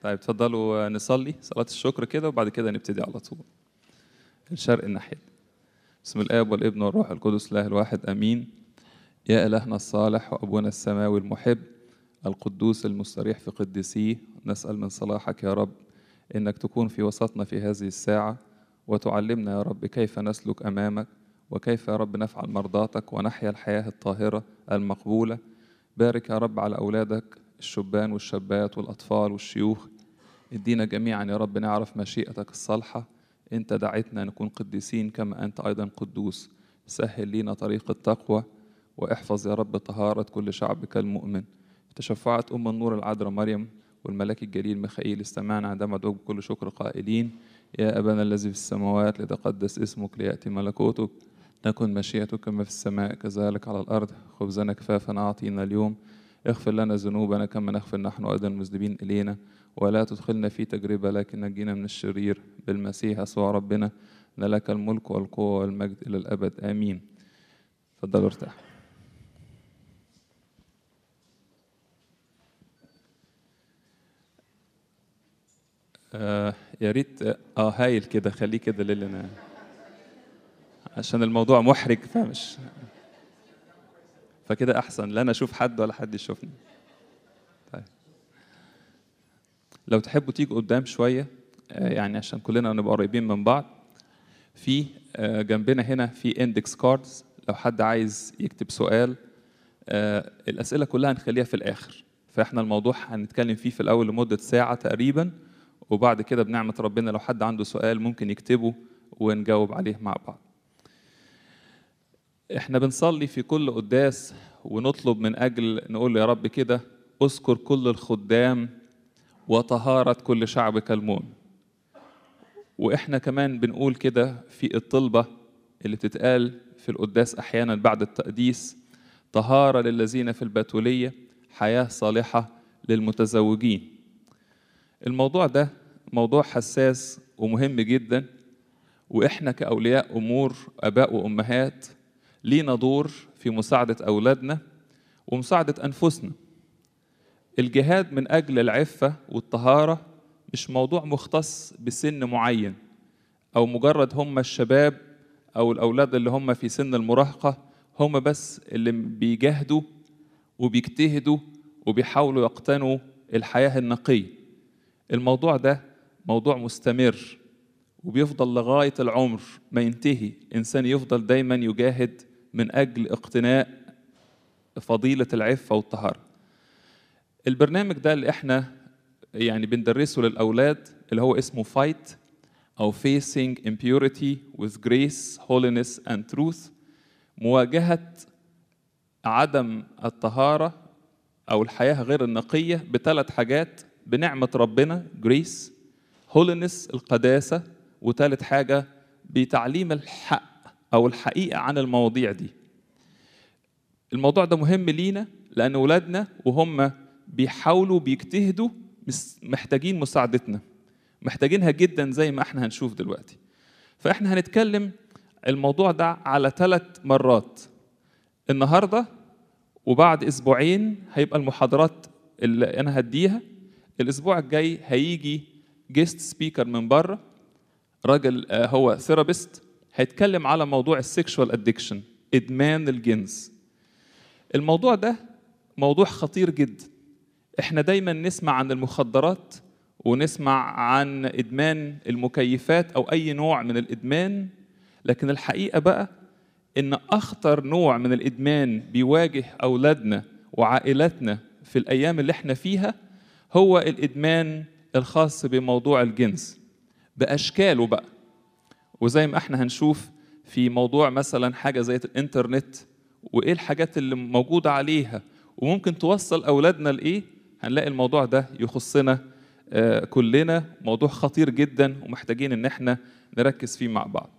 طيب اتفضلوا نصلي صلاة الشكر كده وبعد كده نبتدي على طول الشرق الناحية بسم الآب والابن والروح القدس الله الواحد آمين يا إلهنا الصالح وأبونا السماوي المحب القدوس المستريح في قدسيه نسأل من صلاحك يا رب إنك تكون في وسطنا في هذه الساعة وتعلمنا يا رب كيف نسلك أمامك وكيف يا رب نفعل مرضاتك ونحيا الحياة الطاهرة المقبولة بارك يا رب على أولادك الشبان والشابات والأطفال والشيوخ ادينا جميعا يا رب نعرف مشيئتك الصالحة انت دعيتنا نكون قديسين كما انت ايضا قدوس سهل لينا طريق التقوى واحفظ يا رب طهارة كل شعبك المؤمن تشفعت أم النور العذراء مريم والملاك الجليل ميخائيل استمعنا عندما ندعو بكل شكر قائلين يا أبانا الذي في السماوات لتقدس اسمك ليأتي ملكوتك تكن مشيئتك كما في السماء كذلك على الأرض خبزنا كفافنا أعطينا اليوم اغفر لنا ذنوبنا كما نغفر نحن أيضا المذنبين إلينا ولا تدخلنا في تجربة لكن نجينا من الشرير بالمسيح يسوع ربنا إن لك الملك والقوة والمجد إلى الأبد آمين تفضلوا ارتاح آه يا ريت اه هايل كده خليه كده للنا عشان الموضوع محرج فمش فكده احسن لا انا اشوف حد ولا حد يشوفني طيب لو تحبوا تيجوا قدام شويه يعني عشان كلنا نبقى قريبين من بعض في جنبنا هنا في اندكس كاردز لو حد عايز يكتب سؤال الاسئله كلها هنخليها في الاخر فاحنا الموضوع هنتكلم فيه في الاول لمده ساعه تقريبا وبعد كده بنعمه ربنا لو حد عنده سؤال ممكن يكتبه ونجاوب عليه مع بعض احنا بنصلي في كل قداس ونطلب من اجل نقول يا رب كده اذكر كل الخدام وطهارة كل شعبك المؤمن واحنا كمان بنقول كده في الطلبة اللي بتتقال في القداس احيانا بعد التقديس طهارة للذين في البتولية حياة صالحة للمتزوجين الموضوع ده موضوع حساس ومهم جدا واحنا كأولياء امور اباء وامهات لينا دور في مساعدة أولادنا ومساعدة أنفسنا الجهاد من أجل العفة والطهارة مش موضوع مختص بسن معين أو مجرد هم الشباب أو الأولاد اللي هم في سن المراهقة هم بس اللي بيجاهدوا وبيجتهدوا وبيحاولوا يقتنوا الحياة النقية الموضوع ده موضوع مستمر وبيفضل لغاية العمر ما ينتهي إنسان يفضل دايما يجاهد من أجل اقتناء فضيلة العفة والطهارة البرنامج ده اللي احنا يعني بندرسه للأولاد اللي هو اسمه Fight أو Facing Impurity with Grace, Holiness and Truth مواجهة عدم الطهارة أو الحياة غير النقية بثلاث حاجات بنعمة ربنا Grace Holiness القداسة وثالث حاجة بتعليم الحق أو الحقيقة عن المواضيع دي الموضوع ده مهم لينا لأن ولادنا وهم بيحاولوا بيجتهدوا محتاجين مساعدتنا محتاجينها جدا زي ما احنا هنشوف دلوقتي فاحنا هنتكلم الموضوع ده على ثلاث مرات النهارده وبعد اسبوعين هيبقى المحاضرات اللي انا هديها الاسبوع الجاي هيجي جيست سبيكر من بره راجل هو ثيرابيست هيتكلم على موضوع السكشوال ادكشن ادمان الجنس الموضوع ده موضوع خطير جدا احنا دايما نسمع عن المخدرات ونسمع عن ادمان المكيفات او اي نوع من الادمان لكن الحقيقه بقى ان اخطر نوع من الادمان بيواجه اولادنا وعائلاتنا في الايام اللي احنا فيها هو الادمان الخاص بموضوع الجنس باشكاله بقى وزي ما احنا هنشوف في موضوع مثلا حاجه زي الانترنت وايه الحاجات اللي موجوده عليها وممكن توصل اولادنا لايه هنلاقي الموضوع ده يخصنا آه كلنا موضوع خطير جدا ومحتاجين ان احنا نركز فيه مع بعض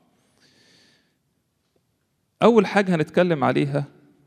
اول حاجه هنتكلم عليها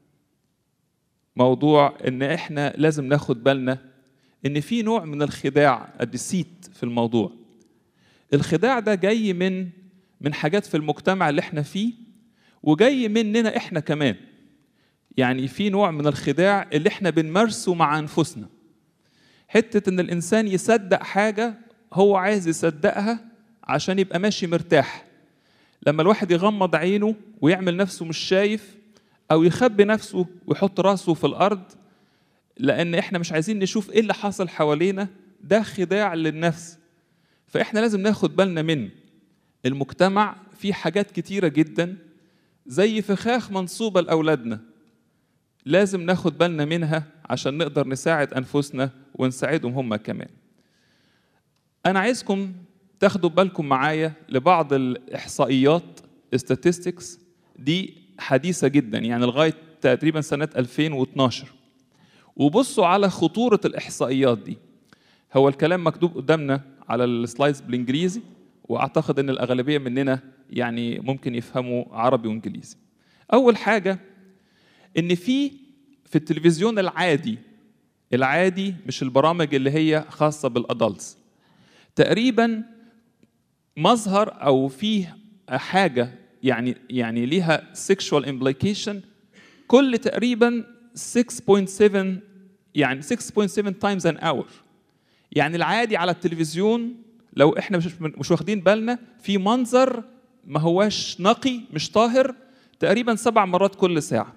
موضوع ان احنا لازم ناخد بالنا ان في نوع من الخداع الديسيت في الموضوع الخداع ده جاي من من حاجات في المجتمع اللي احنا فيه وجاي مننا احنا كمان يعني في نوع من الخداع اللي احنا بنمارسه مع انفسنا حته ان الانسان يصدق حاجه هو عايز يصدقها عشان يبقى ماشي مرتاح لما الواحد يغمض عينه ويعمل نفسه مش شايف او يخبي نفسه ويحط راسه في الارض لان احنا مش عايزين نشوف ايه اللي حصل حوالينا ده خداع للنفس فاحنا لازم ناخد بالنا من المجتمع فيه حاجات كتيره جدا زي فخاخ منصوبه لاولادنا لازم ناخد بالنا منها عشان نقدر نساعد انفسنا ونساعدهم هم كمان انا عايزكم تاخدوا بالكم معايا لبعض الاحصائيات statistics دي حديثه جدا يعني لغايه تقريبا سنه 2012 وبصوا على خطوره الاحصائيات دي هو الكلام مكتوب قدامنا على السلايدز بالانجليزي واعتقد ان الاغلبيه مننا يعني ممكن يفهموا عربي وانجليزي اول حاجه ان في في التلفزيون العادي العادي مش البرامج اللي هي خاصه بالادلتس تقريبا مظهر او فيه حاجه يعني يعني ليها sexual implication كل تقريبا 6.7 يعني 6.7 times an hour يعني العادي على التلفزيون لو احنا مش مش واخدين بالنا في منظر ما هواش نقي مش طاهر تقريبا سبع مرات كل ساعه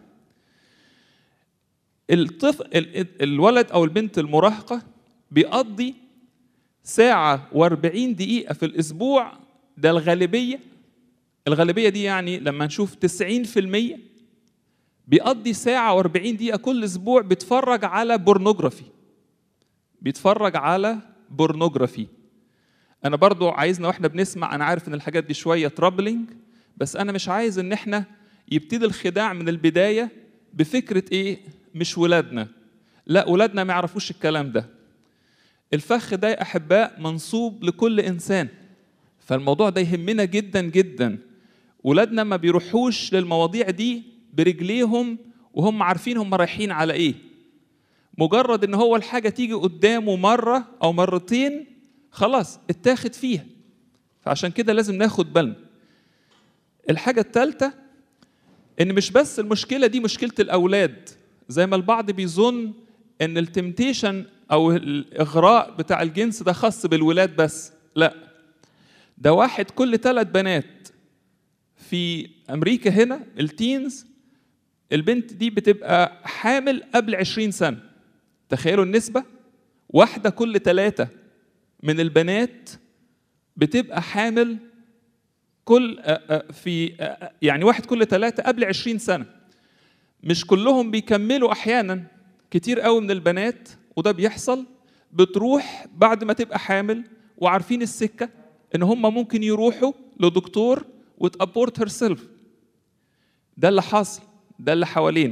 الطفل الولد او البنت المراهقه بيقضي ساعة و40 دقيقة في الأسبوع ده الغالبية الغالبية دي يعني لما نشوف 90% بيقضي ساعة و40 دقيقة كل أسبوع بيتفرج على بورنوجرافي بيتفرج على بورنوجرافي أنا برضو عايزنا وإحنا بنسمع أنا عارف إن الحاجات دي شوية ترابلينج بس أنا مش عايز إن إحنا يبتدي الخداع من البداية بفكرة إيه مش ولادنا لا ولادنا ما يعرفوش الكلام ده الفخ ده يا احباء منصوب لكل انسان فالموضوع ده يهمنا جدا جدا ولادنا ما بيروحوش للمواضيع دي برجليهم وهم عارفين هم رايحين على ايه مجرد ان هو الحاجه تيجي قدامه مره او مرتين خلاص اتاخد فيها فعشان كده لازم ناخد بالنا الحاجه الثالثه ان مش بس المشكله دي مشكله الاولاد زي ما البعض بيظن ان التمتيشن او الاغراء بتاع الجنس ده خاص بالولاد بس لا ده واحد كل ثلاث بنات في امريكا هنا التينز البنت دي بتبقى حامل قبل 20 سنه تخيلوا النسبه واحده كل ثلاثه من البنات بتبقى حامل كل في يعني واحد كل ثلاثه قبل 20 سنه مش كلهم بيكملوا احيانا كتير قوي من البنات وده بيحصل بتروح بعد ما تبقى حامل وعارفين السكه ان هم ممكن يروحوا لدكتور وتابورت هير سيلف ده اللي حاصل ده اللي حوالينا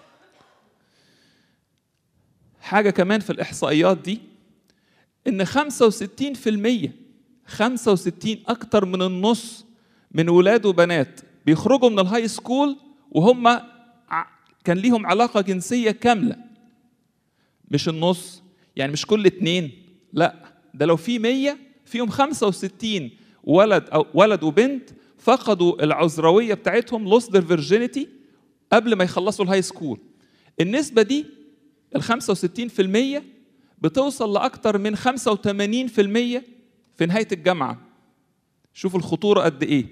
حاجة كمان في الإحصائيات دي إن 65% 65 أكتر من النص من ولاد وبنات بيخرجوا من الهاي سكول وهم كان ليهم علاقة جنسية كاملة مش النص يعني مش كل اتنين لا ده لو في مية فيهم 65 ولد أو ولد وبنت فقدوا العذروية بتاعتهم lost their virginity قبل ما يخلصوا الهاي سكول النسبة دي ال 65% بتوصل لأكتر من 85% في نهاية الجامعة شوفوا الخطورة قد إيه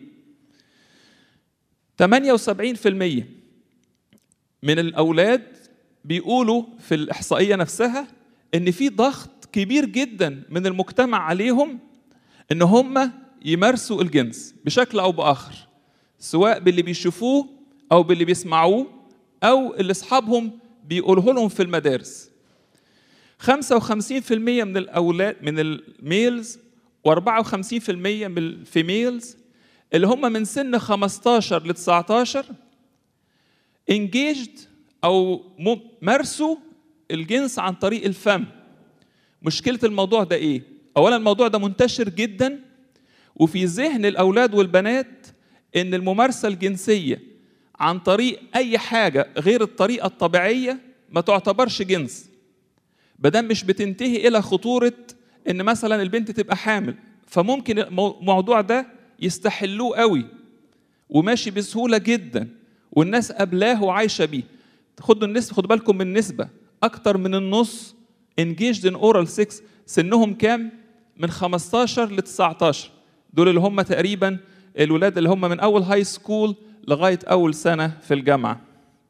78% من الأولاد بيقولوا في الإحصائية نفسها إن في ضغط كبير جدا من المجتمع عليهم إن هم يمارسوا الجنس بشكل أو بآخر سواء باللي بيشوفوه أو باللي بيسمعوه أو اللي أصحابهم بيقوله لهم في المدارس 55% من الأولاد من الميلز و54% من الفيميلز اللي هم من سن 15 ل 19 engaged او مارسوا الجنس عن طريق الفم مشكله الموضوع ده ايه اولا الموضوع ده منتشر جدا وفي ذهن الاولاد والبنات ان الممارسه الجنسيه عن طريق اي حاجه غير الطريقه الطبيعيه ما تعتبرش جنس بدل مش بتنتهي الى خطوره ان مثلا البنت تبقى حامل فممكن الموضوع ده يستحلوه قوي وماشي بسهوله جدا والناس قبلاه وعايشه بيه خدوا النسبه خدوا بالكم من النسبه اكتر من النص engaged in oral sex سنهم كام من 15 ل 19 دول اللي هم تقريبا الولاد اللي هم من اول هاي سكول لغايه اول سنه في الجامعه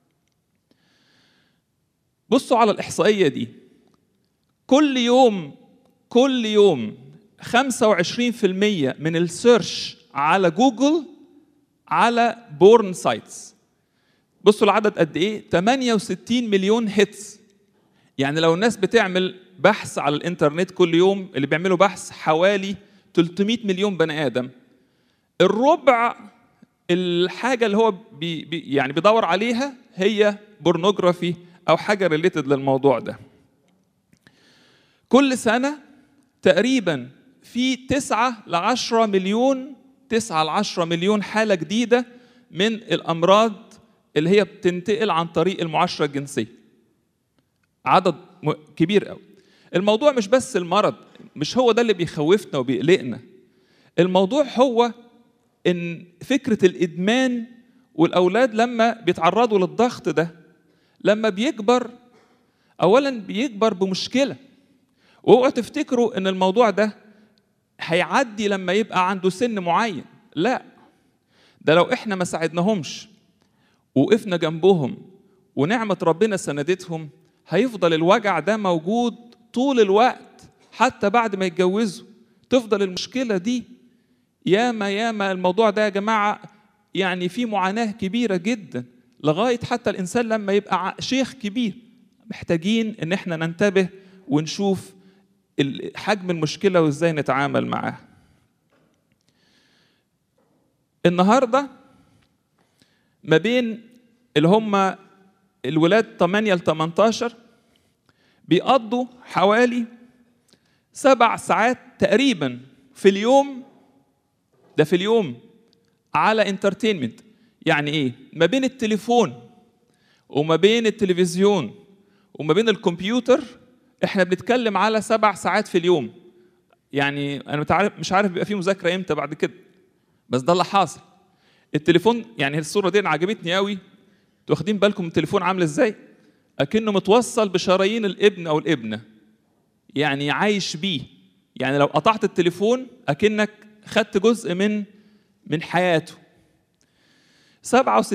بصوا على الاحصائيه دي كل يوم كل يوم 25% من السيرش على جوجل على بورن سايتس بصوا العدد قد ايه 68 مليون هيتس يعني لو الناس بتعمل بحث على الانترنت كل يوم اللي بيعملوا بحث حوالي 300 مليون بني ادم الربع الحاجه اللي هو بي بي يعني بيدور عليها هي بورنوجرافي او حاجه ريليتد للموضوع ده كل سنه تقريبا في 9 ل 10 مليون 9 ل 10 مليون حاله جديده من الامراض اللي هي بتنتقل عن طريق المعاشره الجنسيه عدد كبير قوي الموضوع مش بس المرض مش هو ده اللي بيخوفنا وبيقلقنا الموضوع هو ان فكره الادمان والاولاد لما بيتعرضوا للضغط ده لما بيكبر اولا بيكبر بمشكله واوعوا تفتكروا ان الموضوع ده هيعدي لما يبقى عنده سن معين لا ده لو احنا ما ساعدناهمش وقفنا جنبهم ونعمه ربنا سندتهم هيفضل الوجع ده موجود طول الوقت حتى بعد ما يتجوزوا تفضل المشكله دي ياما ياما الموضوع ده يا جماعه يعني في معاناه كبيره جدا لغايه حتى الانسان لما يبقى شيخ كبير محتاجين ان احنا ننتبه ونشوف حجم المشكله وازاي نتعامل معاها النهارده ما بين اللي هم الولاد 8 ل 18 بيقضوا حوالي سبع ساعات تقريبا في اليوم ده في اليوم على انترتينمنت يعني ايه ما بين التليفون وما بين التلفزيون وما بين الكمبيوتر احنا بنتكلم على سبع ساعات في اليوم يعني انا مش عارف بيبقى فيه مذاكره امتى بعد كده بس ده اللي حاصل التليفون يعني الصوره دي عجبتني قوي انتوا واخدين بالكم التليفون عامل ازاي اكنه متوصل بشرايين الابن او الابنه يعني عايش بيه يعني لو قطعت التليفون اكنك خدت جزء من من حياته 67%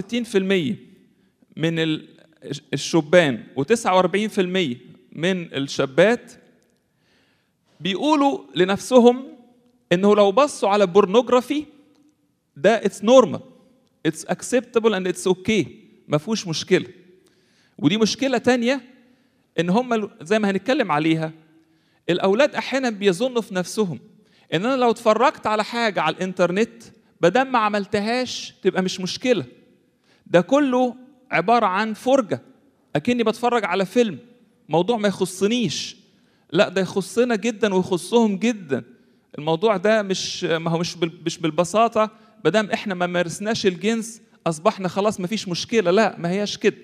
من الشبان و49% من الشابات بيقولوا لنفسهم انه لو بصوا على بورنوجرافي ده اتس نورمال اتس اكسبتبل اند اتس اوكي ما فيهوش مشكله ودي مشكله تانية ان هم زي ما هنتكلم عليها الاولاد احيانا بيظنوا في نفسهم ان انا لو اتفرجت على حاجه على الانترنت بدل ما عملتهاش تبقى مش مشكله ده كله عباره عن فرجه اكني بتفرج على فيلم موضوع ما يخصنيش لا ده يخصنا جدا ويخصهم جدا الموضوع ده مش ما هو مش مش بالبساطه ما دام احنا ما مارسناش الجنس اصبحنا خلاص ما فيش مشكله لا ما هياش كده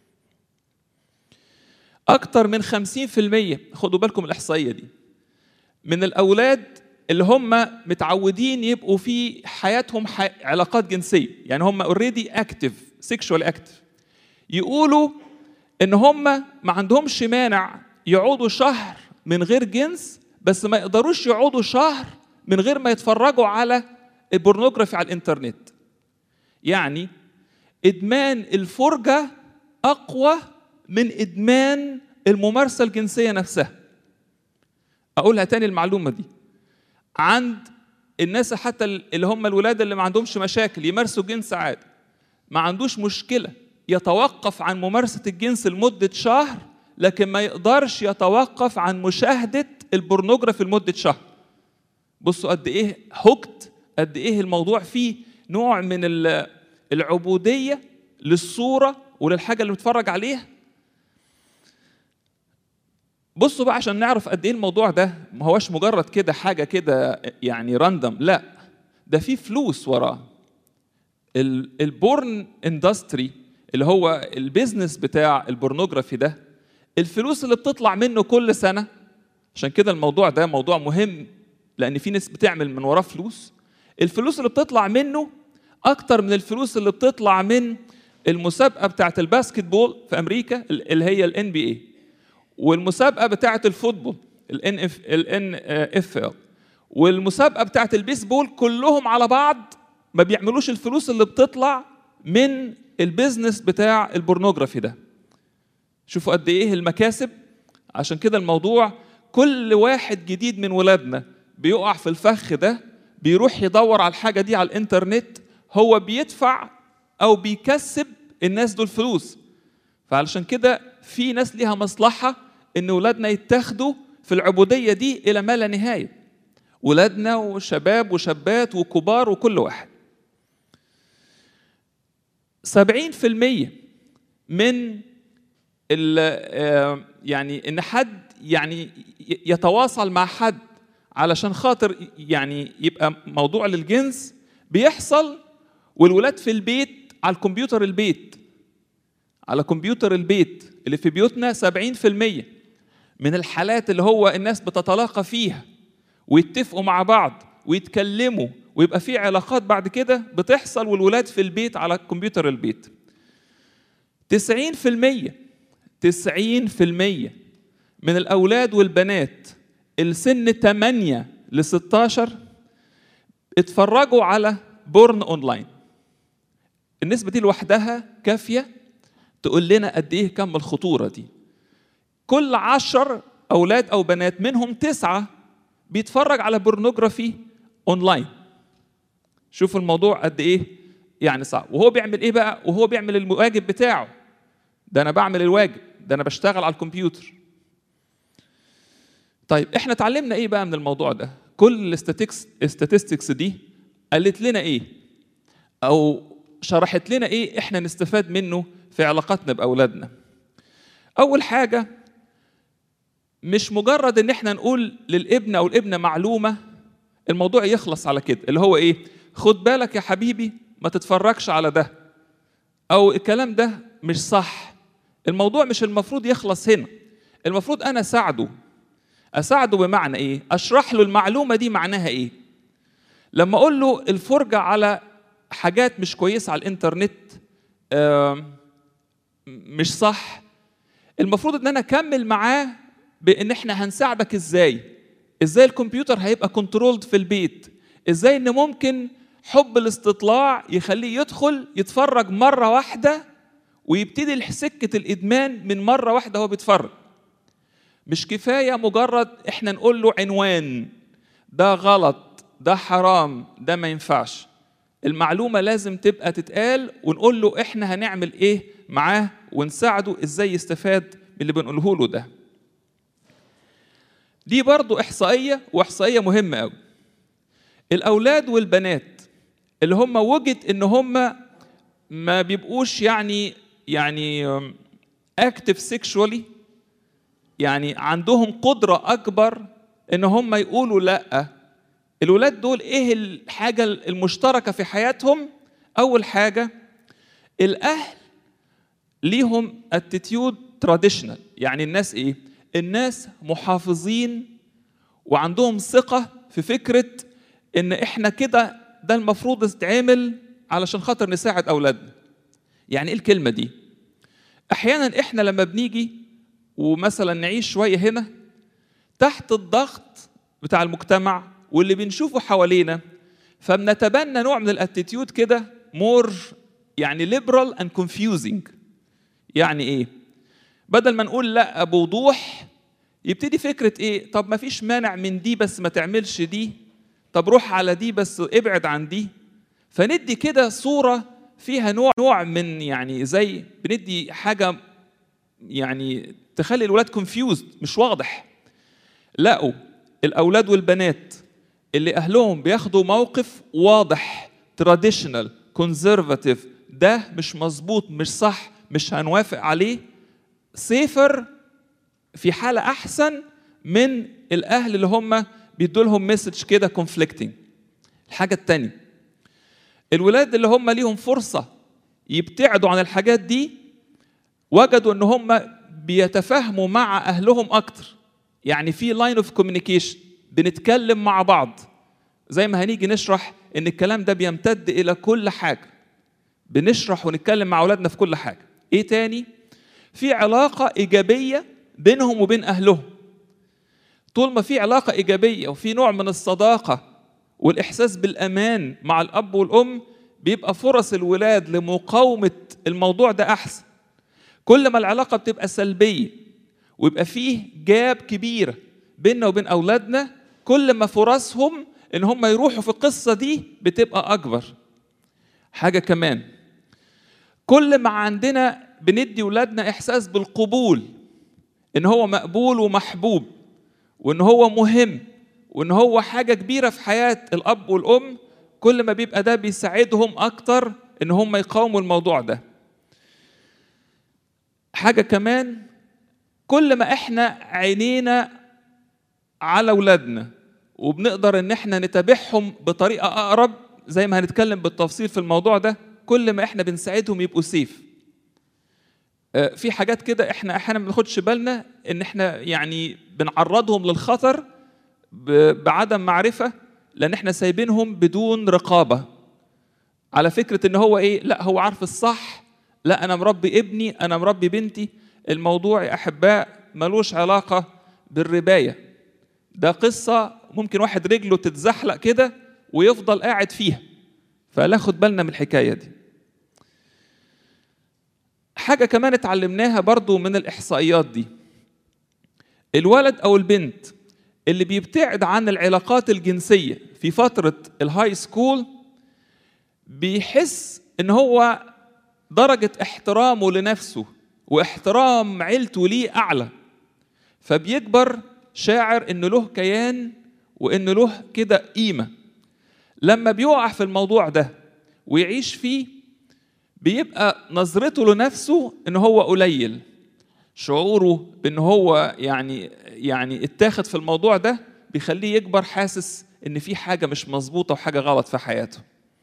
اكتر من 50% خدوا بالكم الاحصائيه دي من الاولاد اللي هم متعودين يبقوا في حياتهم حي... علاقات جنسيه يعني هم اوريدي اكتف سيكشوال اكتف يقولوا ان هم ما عندهمش مانع يقعدوا شهر من غير جنس بس ما يقدروش يقعدوا شهر من غير ما يتفرجوا على البورنوجرافي على الانترنت يعني ادمان الفرجه اقوى من ادمان الممارسه الجنسيه نفسها اقولها تاني المعلومه دي عند الناس حتى اللي هم الولاد اللي ما عندهمش مشاكل يمارسوا جنس عادي ما عندوش مشكله يتوقف عن ممارسه الجنس لمده شهر لكن ما يقدرش يتوقف عن مشاهده البورنوجرافي لمده شهر بصوا قد ايه هوكت قد ايه الموضوع فيه نوع من العبوديه للصوره وللحاجه اللي بتفرج عليها بصوا بقى عشان نعرف قد ايه الموضوع ده ما هوش مجرد كده حاجه كده يعني راندم لا ده في فلوس وراه البورن اندستري اللي هو البيزنس بتاع البورنوجرافي ده الفلوس اللي بتطلع منه كل سنه عشان كده الموضوع ده موضوع مهم لان في ناس بتعمل من وراه فلوس الفلوس اللي بتطلع منه اكتر من الفلوس اللي بتطلع من المسابقه بتاعه الباسكت بول في امريكا اللي هي الان بي اي والمسابقه بتاعه الفوتبول الان اف الان اف والمسابقه بتاعه البيسبول كلهم على بعض ما بيعملوش الفلوس اللي بتطلع من البيزنس بتاع البورنوجرافي ده شوفوا قد ايه المكاسب عشان كده الموضوع كل واحد جديد من ولادنا بيقع في الفخ ده بيروح يدور على الحاجه دي على الانترنت هو بيدفع او بيكسب الناس دول فلوس فعلشان كده في ناس ليها مصلحه ان ولادنا يتاخدوا في العبوديه دي الى ما لا نهايه ولادنا وشباب وشابات وكبار وكل واحد سبعين في المية من يعني ان حد يعني يتواصل مع حد علشان خاطر يعني يبقى موضوع للجنس بيحصل والولاد في البيت على الكمبيوتر البيت على كمبيوتر البيت اللي في بيوتنا 70% من الحالات اللي هو الناس بتتلاقى فيها ويتفقوا مع بعض ويتكلموا ويبقى في علاقات بعد كده بتحصل والولاد في البيت على كمبيوتر البيت 90% 90% من الأولاد والبنات السن 8 ل 16 اتفرجوا على بورن اونلاين النسبة دي لوحدها كافية تقول لنا قد ايه كم الخطورة دي كل عشر أولاد أو بنات منهم تسعة بيتفرج على بورنوجرافي اونلاين شوفوا الموضوع قد ايه يعني صعب وهو بيعمل ايه بقى وهو بيعمل الواجب بتاعه ده انا بعمل الواجب ده انا بشتغل على الكمبيوتر طيب احنا اتعلمنا ايه بقى من الموضوع ده كل الاستاتستكس دي قالت لنا ايه او شرحت لنا ايه احنا نستفاد منه في علاقاتنا باولادنا اول حاجه مش مجرد ان احنا نقول للابن او الابنه معلومه الموضوع يخلص على كده اللي هو ايه خد بالك يا حبيبي ما تتفرجش على ده او الكلام ده مش صح الموضوع مش المفروض يخلص هنا المفروض انا اساعده اساعده بمعنى ايه اشرح له المعلومه دي معناها ايه لما اقول له الفرجه على حاجات مش كويسه على الانترنت مش صح المفروض ان انا اكمل معاه بان احنا هنساعدك ازاي ازاي الكمبيوتر هيبقى كنترولد في البيت ازاي ان ممكن حب الاستطلاع يخليه يدخل يتفرج مره واحده ويبتدي سكه الادمان من مره واحده هو بيتفرج مش كفايه مجرد احنا نقول له عنوان ده غلط ده حرام ده ما ينفعش المعلومه لازم تبقى تتقال ونقول له احنا هنعمل ايه معاه ونساعده ازاي يستفاد من اللي بنقوله له ده دي برضو إحصائية وإحصائية مهمة أوي الأولاد والبنات اللي هم وجد إن هم ما بيبقوش يعني يعني اكتف سيكشوالي يعني عندهم قدرة أكبر إن هم يقولوا لأ الولاد دول إيه الحاجة المشتركة في حياتهم أول حاجة الأهل ليهم اتيتيود تراديشنال يعني الناس إيه الناس محافظين وعندهم ثقة في فكرة إن إحنا كده ده المفروض يتعمل علشان خاطر نساعد أولادنا. يعني إيه الكلمة دي؟ أحيانا إحنا لما بنيجي ومثلا نعيش شوية هنا تحت الضغط بتاع المجتمع واللي بنشوفه حوالينا فبنتبنى نوع من الاتيتيود كده مور يعني ليبرال اند كونفيوزنج يعني ايه؟ بدل ما نقول لا بوضوح يبتدي فكره ايه طب ما فيش مانع من دي بس ما تعملش دي طب روح على دي بس ابعد عن دي فندي كده صوره فيها نوع نوع من يعني زي بندي حاجه يعني تخلي الولاد كونفيوزد مش واضح لقوا الاولاد والبنات اللي اهلهم بياخدوا موقف واضح تراديشنال كونزرفاتيف ده مش مظبوط مش صح مش هنوافق عليه سيفر في حالة أحسن من الأهل اللي هم بيدوا لهم مسج كده كونفليكتنج الحاجة التانية الولاد اللي هم ليهم فرصة يبتعدوا عن الحاجات دي وجدوا ان هم بيتفاهموا مع اهلهم اكتر يعني في لاين اوف كوميونيكيشن بنتكلم مع بعض زي ما هنيجي نشرح ان الكلام ده بيمتد الى كل حاجه بنشرح ونتكلم مع اولادنا في كل حاجه ايه تاني في علاقه ايجابيه بينهم وبين اهلهم طول ما في علاقه ايجابيه وفي نوع من الصداقه والاحساس بالامان مع الاب والام بيبقى فرص الولاد لمقاومه الموضوع ده احسن كل ما العلاقه بتبقى سلبيه ويبقى فيه جاب كبيره بيننا وبين اولادنا كل ما فرصهم ان هم يروحوا في القصه دي بتبقى اكبر حاجه كمان كل ما عندنا بندي ولادنا احساس بالقبول ان هو مقبول ومحبوب وان هو مهم وان هو حاجه كبيره في حياه الاب والام كل ما بيبقى ده بيساعدهم اكتر ان هم يقاوموا الموضوع ده حاجه كمان كل ما احنا عينينا على اولادنا وبنقدر ان احنا نتابعهم بطريقه اقرب زي ما هنتكلم بالتفصيل في الموضوع ده كل ما احنا بنساعدهم يبقوا سيف في حاجات كده احنا احيانا ما بناخدش بالنا ان احنا يعني بنعرضهم للخطر بعدم معرفه لان احنا سايبينهم بدون رقابه على فكره ان هو ايه لا هو عارف الصح لا انا مربي ابني انا مربي بنتي الموضوع يا احباء ملوش علاقه بالربايه ده قصه ممكن واحد رجله تتزحلق كده ويفضل قاعد فيها فناخد بالنا من الحكايه دي حاجه كمان اتعلمناها برضو من الاحصائيات دي الولد او البنت اللي بيبتعد عن العلاقات الجنسيه في فتره الهاي سكول بيحس ان هو درجه احترامه لنفسه واحترام عيلته ليه اعلى فبيكبر شاعر انه له كيان وانه له كده قيمه لما بيقع في الموضوع ده ويعيش فيه بيبقى نظرته لنفسه ان هو قليل شعوره بان هو يعني يعني اتاخد في الموضوع ده بيخليه يكبر حاسس ان في حاجه مش مظبوطه وحاجه غلط في حياته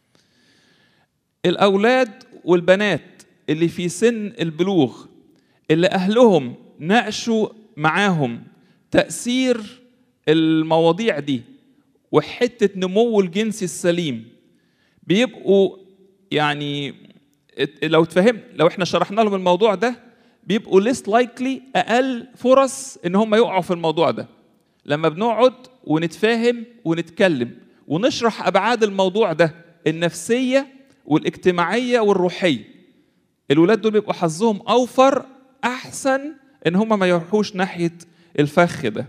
الاولاد والبنات اللي في سن البلوغ اللي اهلهم ناقشوا معاهم تاثير المواضيع دي وحته نمو الجنسي السليم بيبقوا يعني لو تفهم لو احنا شرحنا لهم الموضوع ده بيبقوا ليست لايكلي اقل فرص ان هم يقعوا في الموضوع ده لما بنقعد ونتفاهم ونتكلم ونشرح ابعاد الموضوع ده النفسيه والاجتماعيه والروحيه الولاد دول بيبقوا حظهم اوفر احسن ان هم ما يروحوش ناحيه الفخ ده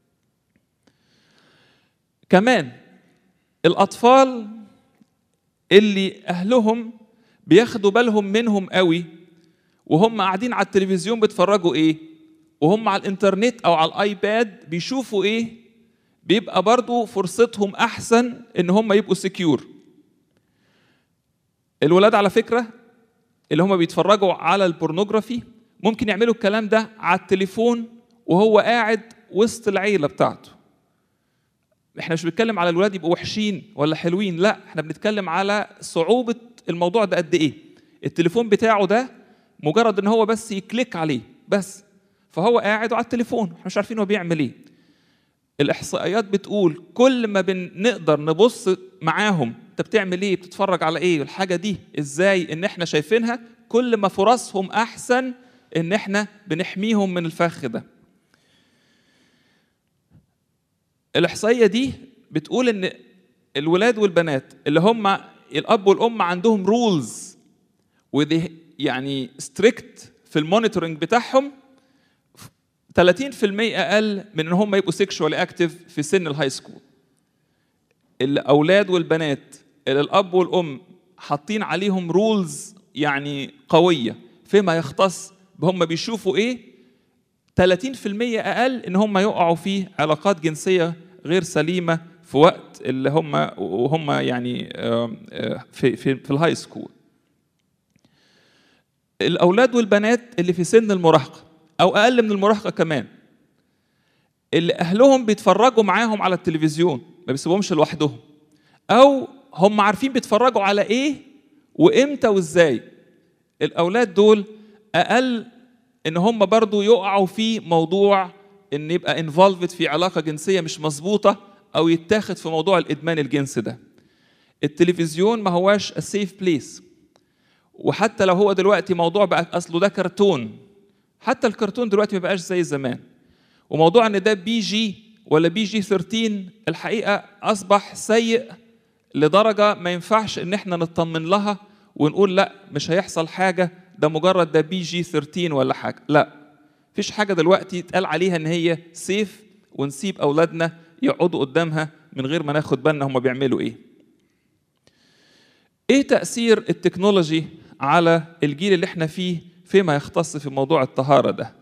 كمان الاطفال اللي اهلهم بياخدوا بالهم منهم قوي وهم قاعدين على التلفزيون بيتفرجوا ايه وهم على الانترنت او على الايباد بيشوفوا ايه بيبقى برضو فرصتهم احسن ان هم يبقوا سكيور الولاد على فكره اللي هم بيتفرجوا على البورنوجرافي ممكن يعملوا الكلام ده على التليفون وهو قاعد وسط العيله بتاعته احنا مش بنتكلم على الولاد يبقوا وحشين ولا حلوين لا احنا بنتكلم على صعوبه الموضوع ده قد ايه التليفون بتاعه ده مجرد ان هو بس يكليك عليه بس فهو قاعد على التليفون احنا مش عارفين هو بيعمل ايه الاحصائيات بتقول كل ما بنقدر نبص معاهم انت بتعمل ايه بتتفرج على ايه الحاجه دي ازاي ان احنا شايفينها كل ما فرصهم احسن ان احنا بنحميهم من الفخ ده الاحصائيه دي بتقول ان الولاد والبنات اللي هم الاب والام عندهم رولز ودي يعني ستريكت في المونيتورنج بتاعهم 30% اقل من ان هم يبقوا سيكشوال اكتف في سن الهاي سكول الاولاد والبنات اللي الاب والام حاطين عليهم رولز يعني قويه فيما يختص بهم بيشوفوا ايه 30% اقل ان هم يقعوا في علاقات جنسيه غير سليمه في وقت اللي هم وهم يعني في في في الهاي سكول الاولاد والبنات اللي في سن المراهقه او اقل من المراهقه كمان اللي اهلهم بيتفرجوا معاهم على التلفزيون ما بيسيبهمش لوحدهم او هم عارفين بيتفرجوا على ايه وامتى وازاي الاولاد دول اقل ان هم برضو يقعوا في موضوع ان يبقى انفولفد في علاقه جنسيه مش مظبوطه او يتاخد في موضوع الادمان الجنسي ده التلفزيون ما هواش سيف بليس وحتى لو هو دلوقتي موضوع بقى اصله ده كرتون حتى الكرتون دلوقتي ما بقاش زي زمان وموضوع ان ده بي جي ولا بي جي 13 الحقيقه اصبح سيء لدرجه ما ينفعش ان احنا نطمن لها ونقول لا مش هيحصل حاجه ده مجرد ده بي جي 13 ولا حاجه لا مفيش حاجه دلوقتي يتقال عليها ان هي سيف ونسيب اولادنا يقعدوا قدامها من غير ما ناخد بالنا هم بيعملوا ايه ايه تاثير التكنولوجي على الجيل اللي احنا فيه فيما يختص في موضوع الطهاره ده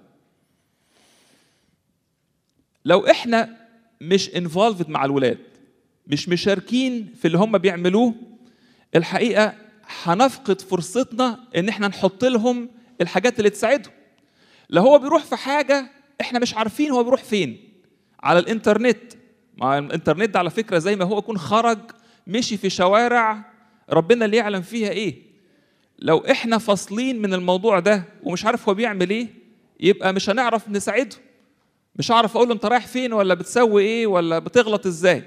لو احنا مش انفولفد مع الولاد مش مشاركين في اللي هم بيعملوه الحقيقه هنفقد فرصتنا ان احنا نحط لهم الحاجات اللي تساعدهم لو هو بيروح في حاجه احنا مش عارفين هو بيروح فين على الانترنت مع الانترنت ده على فكره زي ما هو يكون خرج مشي في شوارع ربنا اللي يعلم فيها ايه لو احنا فاصلين من الموضوع ده ومش عارف هو بيعمل ايه يبقى مش هنعرف نساعده مش هعرف اقول له انت رايح فين ولا بتسوي ايه ولا بتغلط ازاي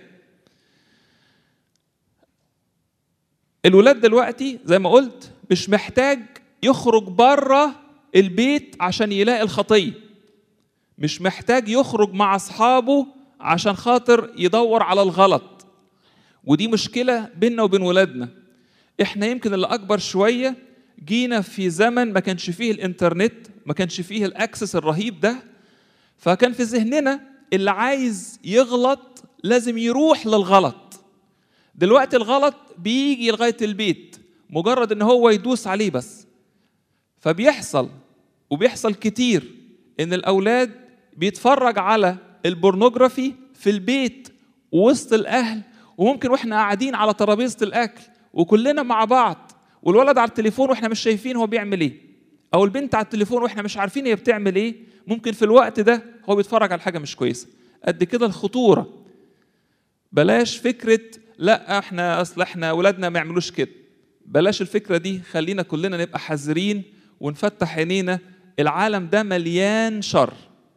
الولاد دلوقتي زي ما قلت مش محتاج يخرج بره البيت عشان يلاقي الخطيه مش محتاج يخرج مع اصحابه عشان خاطر يدور على الغلط ودي مشكله بيننا وبين ولادنا احنا يمكن اللي اكبر شويه جينا في زمن ما كانش فيه الانترنت ما كانش فيه الاكسس الرهيب ده فكان في ذهننا اللي عايز يغلط لازم يروح للغلط دلوقتي الغلط بيجي لغايه البيت مجرد ان هو يدوس عليه بس فبيحصل وبيحصل كتير ان الاولاد بيتفرج على البورنوجرافي في البيت وسط الاهل وممكن واحنا قاعدين على ترابيزه الاكل وكلنا مع بعض والولد على التليفون واحنا مش شايفين هو بيعمل ايه او البنت على التليفون واحنا مش عارفين هي بتعمل ايه ممكن في الوقت ده هو بيتفرج على حاجه مش كويسه قد كده الخطوره بلاش فكره لا احنا اصل احنا اولادنا ما يعملوش كده بلاش الفكره دي خلينا كلنا نبقى حذرين ونفتح عينينا العالم ده مليان شر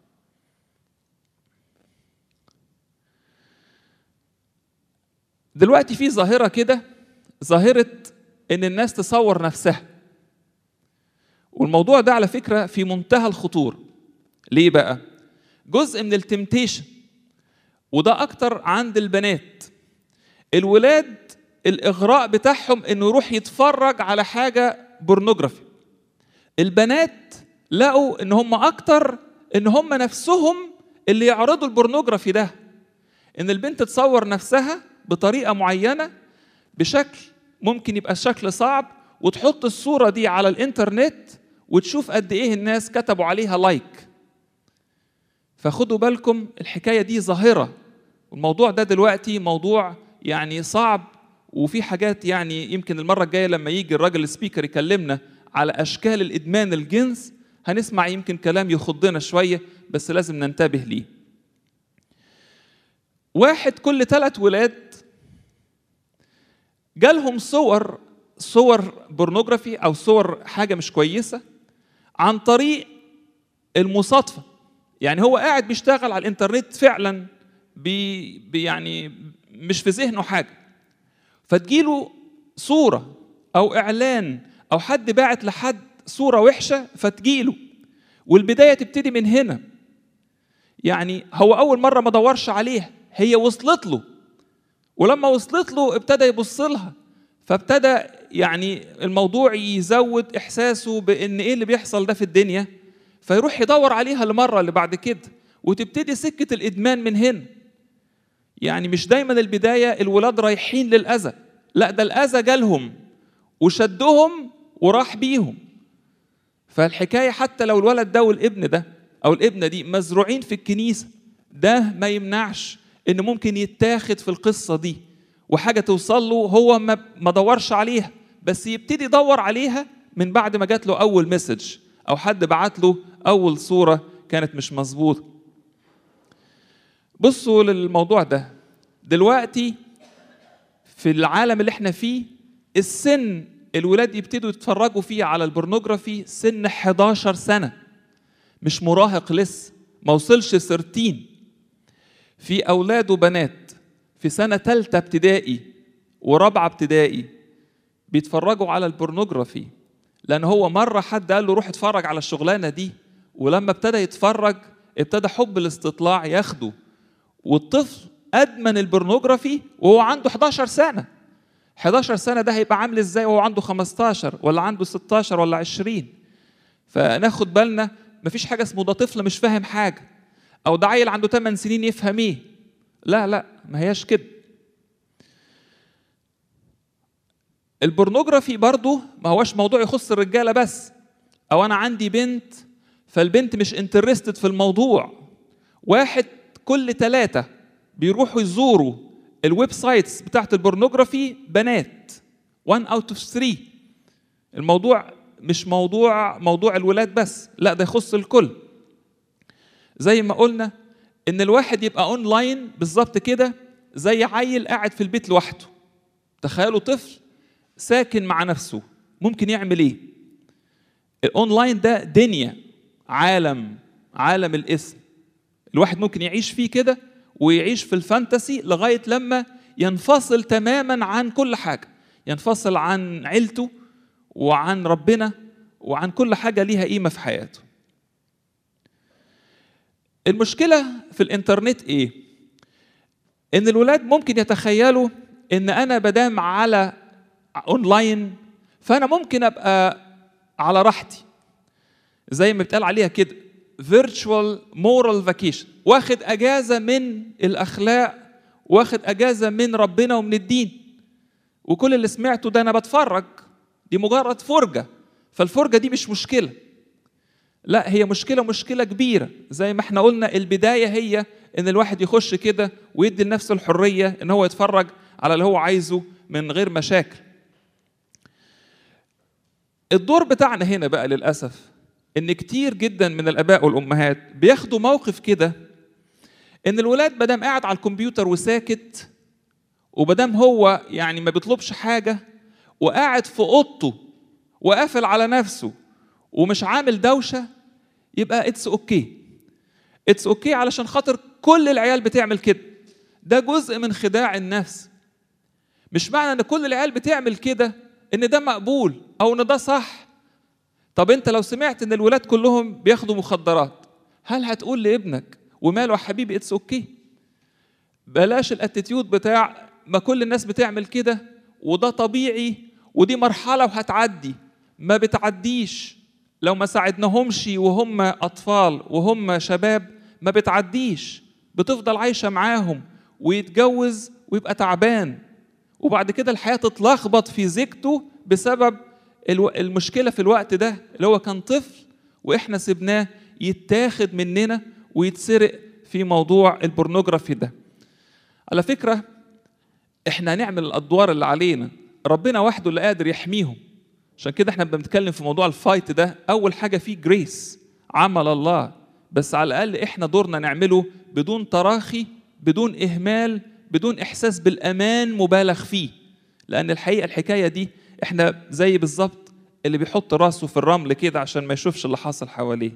دلوقتي في ظاهره كده ظاهره ان الناس تصور نفسها والموضوع ده على فكره في منتهى الخطوره ليه بقى جزء من التمتيشن وده اكتر عند البنات الولاد الاغراء بتاعهم انه يروح يتفرج على حاجه بورنوجرافي البنات لقوا ان هم اكتر ان هم نفسهم اللي يعرضوا البورنوجرافي ده ان البنت تصور نفسها بطريقه معينه بشكل ممكن يبقى شكل صعب وتحط الصوره دي على الانترنت وتشوف قد ايه الناس كتبوا عليها لايك فخدوا بالكم الحكايه دي ظاهره والموضوع ده دلوقتي موضوع يعني صعب وفي حاجات يعني يمكن المره الجايه لما يجي الراجل السبيكر يكلمنا على اشكال الادمان الجنس هنسمع يمكن كلام يخضنا شويه بس لازم ننتبه ليه واحد كل ثلاث ولاد جالهم صور صور بورنوجرافي او صور حاجه مش كويسه عن طريق المصادفه يعني هو قاعد بيشتغل على الانترنت فعلا بي بي يعني مش في ذهنه حاجه فتجيله صوره او اعلان او حد باعت لحد صوره وحشه فتجيله والبدايه تبتدي من هنا يعني هو اول مره ما دورش عليها هي وصلت له ولما وصلت له ابتدى يبص لها فابتدى يعني الموضوع يزود احساسه بان ايه اللي بيحصل ده في الدنيا فيروح يدور عليها المره اللي بعد كده وتبتدي سكه الادمان من هنا يعني مش دايما البدايه الولاد رايحين للاذى لا ده الاذى جالهم وشدهم وراح بيهم فالحكايه حتى لو الولد ده والابن ده او الابنه دي مزروعين في الكنيسه ده ما يمنعش ان ممكن يتاخد في القصه دي وحاجه توصل له هو ما ما دورش عليها بس يبتدي يدور عليها من بعد ما جات له اول مسج او حد بعت له اول صوره كانت مش مظبوطه بصوا للموضوع ده دلوقتي في العالم اللي احنا فيه السن الولاد يبتدوا يتفرجوا فيه على البورنوجرافي سن 11 سنه مش مراهق لسه ما وصلش 13 في اولاد وبنات في سنه ثالثه ابتدائي ورابعه ابتدائي بيتفرجوا على البورنوجرافي لان هو مره حد قال له روح اتفرج على الشغلانه دي ولما ابتدى يتفرج ابتدى حب الاستطلاع ياخده والطفل ادمن البورنوجرافي وهو عنده 11 سنه 11 سنه ده هيبقى عامل ازاي وهو عنده 15 ولا عنده 16 ولا 20 فناخد بالنا مفيش حاجه اسمه ده طفل مش فاهم حاجه او ده عيل عنده 8 سنين يفهم ايه لا لا ما هياش كده البورنوجرافي برضو ما هوش موضوع يخص الرجاله بس او انا عندي بنت فالبنت مش انترستد في الموضوع واحد كل ثلاثة بيروحوا يزوروا الويب سايتس بتاعت البورنوجرافي بنات 1 اوت اوف 3 الموضوع مش موضوع موضوع الولاد بس لا ده يخص الكل زي ما قلنا ان الواحد يبقى اونلاين بالظبط كده زي عيل قاعد في البيت لوحده تخيلوا طفل ساكن مع نفسه ممكن يعمل ايه الاونلاين ده دنيا عالم عالم الاسم الواحد ممكن يعيش فيه كده ويعيش في الفانتسي لغايه لما ينفصل تماما عن كل حاجه ينفصل عن عيلته وعن ربنا وعن كل حاجه ليها قيمه في حياته المشكله في الانترنت ايه ان الولاد ممكن يتخيلوا ان انا بدام على اونلاين فانا ممكن ابقى على راحتي زي ما بيتقال عليها كده فيرتشوال مورال فاكيشن واخد اجازه من الاخلاق واخد اجازه من ربنا ومن الدين وكل اللي سمعته ده انا بتفرج دي مجرد فرجه فالفرجه دي مش مشكله لا هي مشكله مشكله كبيره زي ما احنا قلنا البدايه هي ان الواحد يخش كده ويدي لنفسه الحريه ان هو يتفرج على اللي هو عايزه من غير مشاكل الدور بتاعنا هنا بقى للاسف ان كتير جدا من الاباء والامهات بياخدوا موقف كده ان الولاد مادام قاعد على الكمبيوتر وساكت ومادام هو يعني ما بيطلبش حاجه وقاعد في اوضته وقافل على نفسه ومش عامل دوشه يبقى اتس اوكي اتس اوكي علشان خاطر كل العيال بتعمل كده ده جزء من خداع النفس مش معنى ان كل العيال بتعمل كده ان ده مقبول او ان ده صح طب انت لو سمعت ان الولاد كلهم بياخدوا مخدرات هل هتقول لابنك وماله يا حبيبي اتس اوكي بلاش الاتيتيود بتاع ما كل الناس بتعمل كده وده طبيعي ودي مرحلة وهتعدي ما بتعديش لو ما ساعدناهمش وهم أطفال وهم شباب ما بتعديش بتفضل عايشة معاهم ويتجوز ويبقى تعبان وبعد كده الحياة تتلخبط في زيجته بسبب المشكلة في الوقت ده اللي هو كان طفل وإحنا سبناه يتاخد مننا ويتسرق في موضوع البورنوجرافي ده على فكرة إحنا هنعمل الأدوار اللي علينا ربنا وحده اللي قادر يحميهم عشان كده احنا بنتكلم في موضوع الفايت ده أول حاجة فيه جريس عمل الله بس على الأقل إحنا دورنا نعمله بدون تراخي بدون إهمال بدون إحساس بالأمان مبالغ فيه لأن الحقيقة الحكاية دي احنا زي بالظبط اللي بيحط راسه في الرمل كده عشان ما يشوفش اللي حاصل حواليه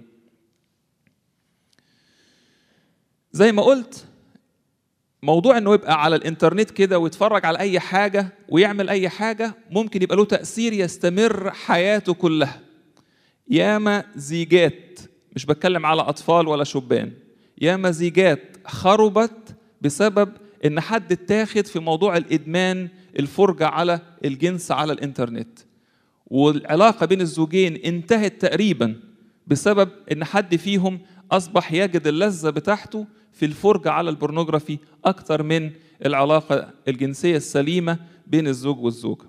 زي ما قلت موضوع انه يبقى على الانترنت كده ويتفرج على اي حاجه ويعمل اي حاجه ممكن يبقى له تاثير يستمر حياته كلها ياما زيجات مش بتكلم على اطفال ولا شبان ياما زيجات خربت بسبب ان حد اتاخد في موضوع الادمان الفرجه على الجنس على الانترنت والعلاقه بين الزوجين انتهت تقريبا بسبب ان حد فيهم اصبح يجد اللذه بتاعته في الفرجه على البورنوجرافي اكتر من العلاقه الجنسيه السليمه بين الزوج والزوجه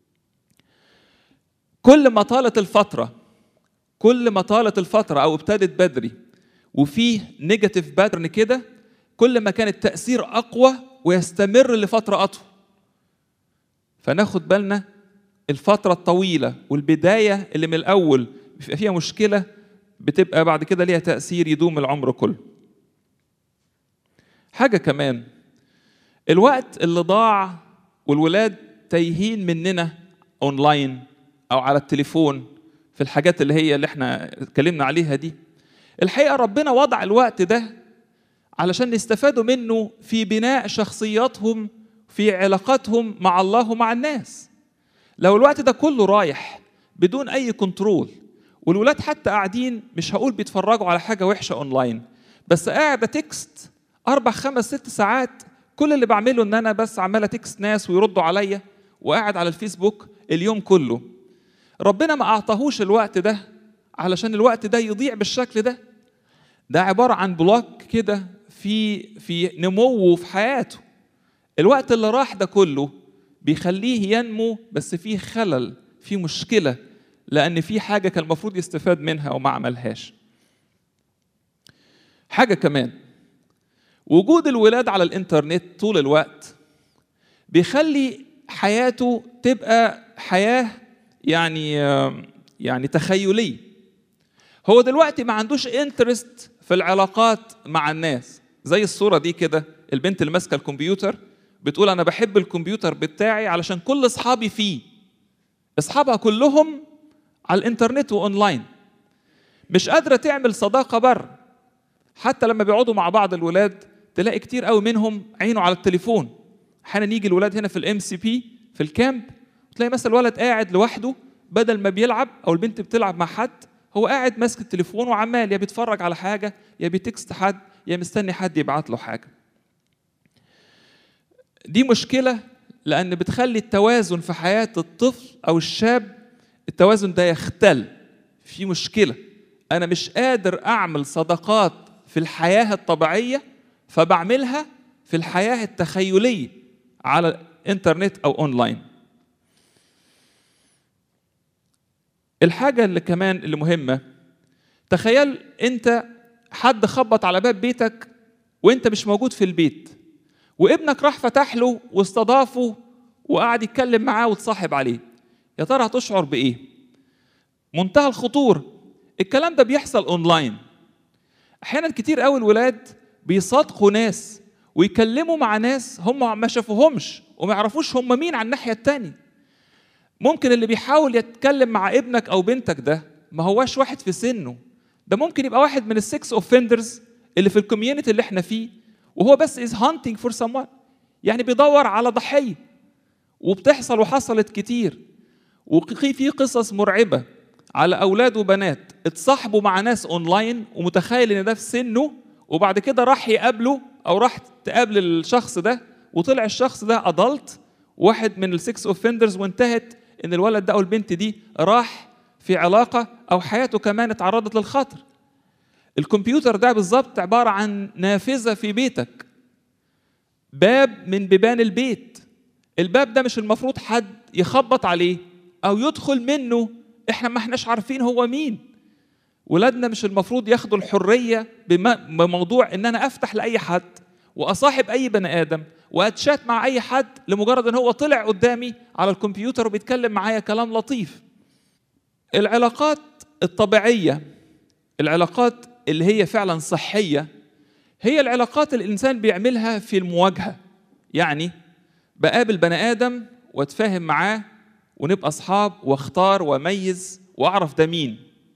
كل ما طالت الفتره كل ما طالت الفتره او ابتدت بدري وفيه نيجاتيف باترن كده كل ما كان التاثير اقوى ويستمر لفتره اطول فناخد بالنا الفترة الطويلة والبداية اللي من الأول بيبقى فيها مشكلة بتبقى بعد كده ليها تأثير يدوم العمر كله. حاجة كمان الوقت اللي ضاع والولاد تايهين مننا اونلاين او على التليفون في الحاجات اللي هي اللي احنا اتكلمنا عليها دي الحقيقة ربنا وضع الوقت ده علشان يستفادوا منه في بناء شخصياتهم في علاقاتهم مع الله ومع الناس لو الوقت ده كله رايح بدون اي كنترول والولاد حتى قاعدين مش هقول بيتفرجوا على حاجه وحشه اونلاين بس قاعده تكست اربع خمس ست ساعات كل اللي بعمله ان انا بس عماله تكست ناس ويردوا عليا وقاعد على الفيسبوك اليوم كله ربنا ما اعطاهوش الوقت ده علشان الوقت ده يضيع بالشكل ده ده عباره عن بلوك كده في في نموه في حياته الوقت اللي راح ده كله بيخليه ينمو بس فيه خلل فيه مشكله لان في حاجه كان المفروض يستفاد منها وما عملهاش حاجه كمان وجود الولاد على الانترنت طول الوقت بيخلي حياته تبقى حياه يعني يعني تخيليه هو دلوقتي ما عندوش انترست في العلاقات مع الناس زي الصوره دي كده البنت اللي ماسكه الكمبيوتر بتقول انا بحب الكمبيوتر بتاعي علشان كل اصحابي فيه اصحابها كلهم على الانترنت واونلاين مش قادره تعمل صداقه بره حتى لما بيقعدوا مع بعض الولاد تلاقي كتير قوي منهم عينه على التليفون احيانا يجي الولاد هنا في الام سي بي في الكامب تلاقي مثلا الولد قاعد لوحده بدل ما بيلعب او البنت بتلعب مع حد هو قاعد ماسك التليفون وعمال يا بيتفرج على حاجه يا بيتكست حد يا مستني حد يبعت له حاجه دي مشكله لان بتخلي التوازن في حياه الطفل او الشاب التوازن ده يختل في مشكله انا مش قادر اعمل صداقات في الحياه الطبيعيه فبعملها في الحياه التخيليه على الانترنت او اونلاين الحاجه اللي كمان اللي مهمه تخيل انت حد خبط على باب بيتك وانت مش موجود في البيت وابنك راح فتح له واستضافه وقعد يتكلم معاه وتصاحب عليه يا ترى هتشعر بايه منتهى الخطوره الكلام ده بيحصل اونلاين احيانا كتير قوي الولاد بيصادقوا ناس ويكلموا مع ناس هم ما شافوهمش وما يعرفوش هم مين على الناحيه التانية ممكن اللي بيحاول يتكلم مع ابنك او بنتك ده ما هواش واحد في سنه ده ممكن يبقى واحد من السكس اوفندرز اللي في الكوميونتي اللي احنا فيه وهو بس از هانتنج فور someone يعني بيدور على ضحيه وبتحصل وحصلت كتير وفي في قصص مرعبه على اولاد وبنات اتصاحبوا مع ناس اونلاين ومتخيل ان ده في سنه وبعد كده راح يقابله او راح تقابل الشخص ده وطلع الشخص ده ادلت واحد من السكس اوفندرز وانتهت ان الولد ده او البنت دي راح في علاقه او حياته كمان اتعرضت للخطر الكمبيوتر ده بالظبط عباره عن نافذه في بيتك باب من بيبان البيت الباب ده مش المفروض حد يخبط عليه او يدخل منه احنا ما احناش عارفين هو مين ولادنا مش المفروض ياخدوا الحريه بموضوع ان انا افتح لاي حد واصاحب اي بني ادم واتشات مع اي حد لمجرد ان هو طلع قدامي على الكمبيوتر وبيتكلم معايا كلام لطيف العلاقات الطبيعيه العلاقات اللي هي فعلا صحيه هي العلاقات اللي الانسان بيعملها في المواجهه يعني بقابل بني ادم واتفاهم معاه ونبقى اصحاب واختار واميز واعرف ده مين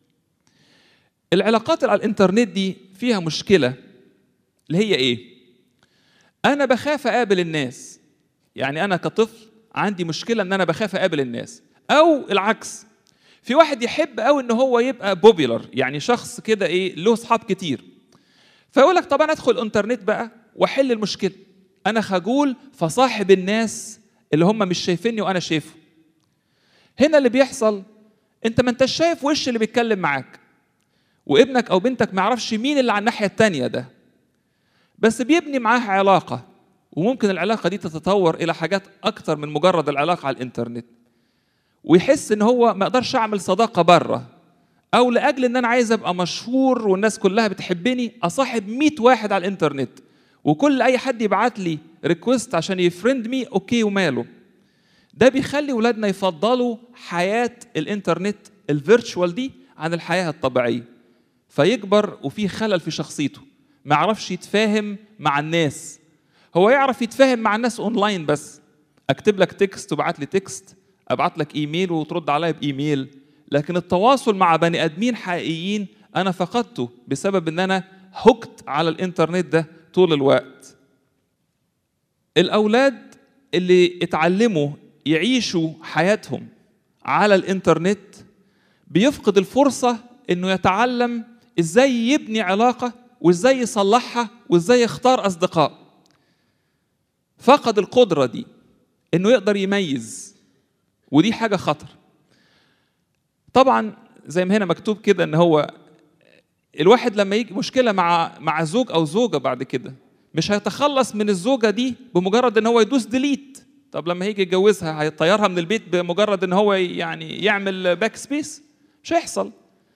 العلاقات على الانترنت دي فيها مشكله اللي هي ايه انا بخاف اقابل الناس يعني انا كطفل عندي مشكله ان انا بخاف اقابل الناس او العكس في واحد يحب قوي ان هو يبقى بوبيلر يعني شخص كده ايه له اصحاب كتير فيقول لك طب انا ادخل الانترنت بقى واحل المشكله انا خجول فصاحب الناس اللي هم مش شايفيني وانا شايفه هنا اللي بيحصل انت ما انتش شايف وش اللي بيتكلم معاك وابنك او بنتك ما يعرفش مين اللي على الناحيه التانية ده بس بيبني معاه علاقه وممكن العلاقه دي تتطور الى حاجات اكتر من مجرد العلاقه على الانترنت ويحس ان هو ما اقدرش اعمل صداقه بره او لاجل ان انا عايز ابقى مشهور والناس كلها بتحبني اصاحب 100 واحد على الانترنت وكل اي حد يبعت لي ريكوست عشان يفرند مي اوكي وماله ده بيخلي ولادنا يفضلوا حياه الانترنت الفيرتشوال دي عن الحياه الطبيعيه فيكبر وفيه خلل في شخصيته ما يعرفش يتفاهم مع الناس هو يعرف يتفاهم مع الناس اونلاين بس اكتب لك تكست وابعت لي تكست ابعت لك ايميل وترد عليا بايميل لكن التواصل مع بني ادمين حقيقيين انا فقدته بسبب ان انا هكت على الانترنت ده طول الوقت الاولاد اللي اتعلموا يعيشوا حياتهم على الانترنت بيفقد الفرصة إنه يتعلم إزاي يبني علاقة وإزاي يصلحها وإزاي يختار أصدقاء فقد القدرة دي إنه يقدر يميز ودي حاجة خطر طبعا زي ما هنا مكتوب كده إن هو الواحد لما يجي مشكلة مع مع زوج أو زوجة بعد كده مش هيتخلص من الزوجة دي بمجرد إن هو يدوس ديليت طب لما هيجي يتجوزها هيطيرها من البيت بمجرد ان هو يعني يعمل باك سبيس مش هيحصل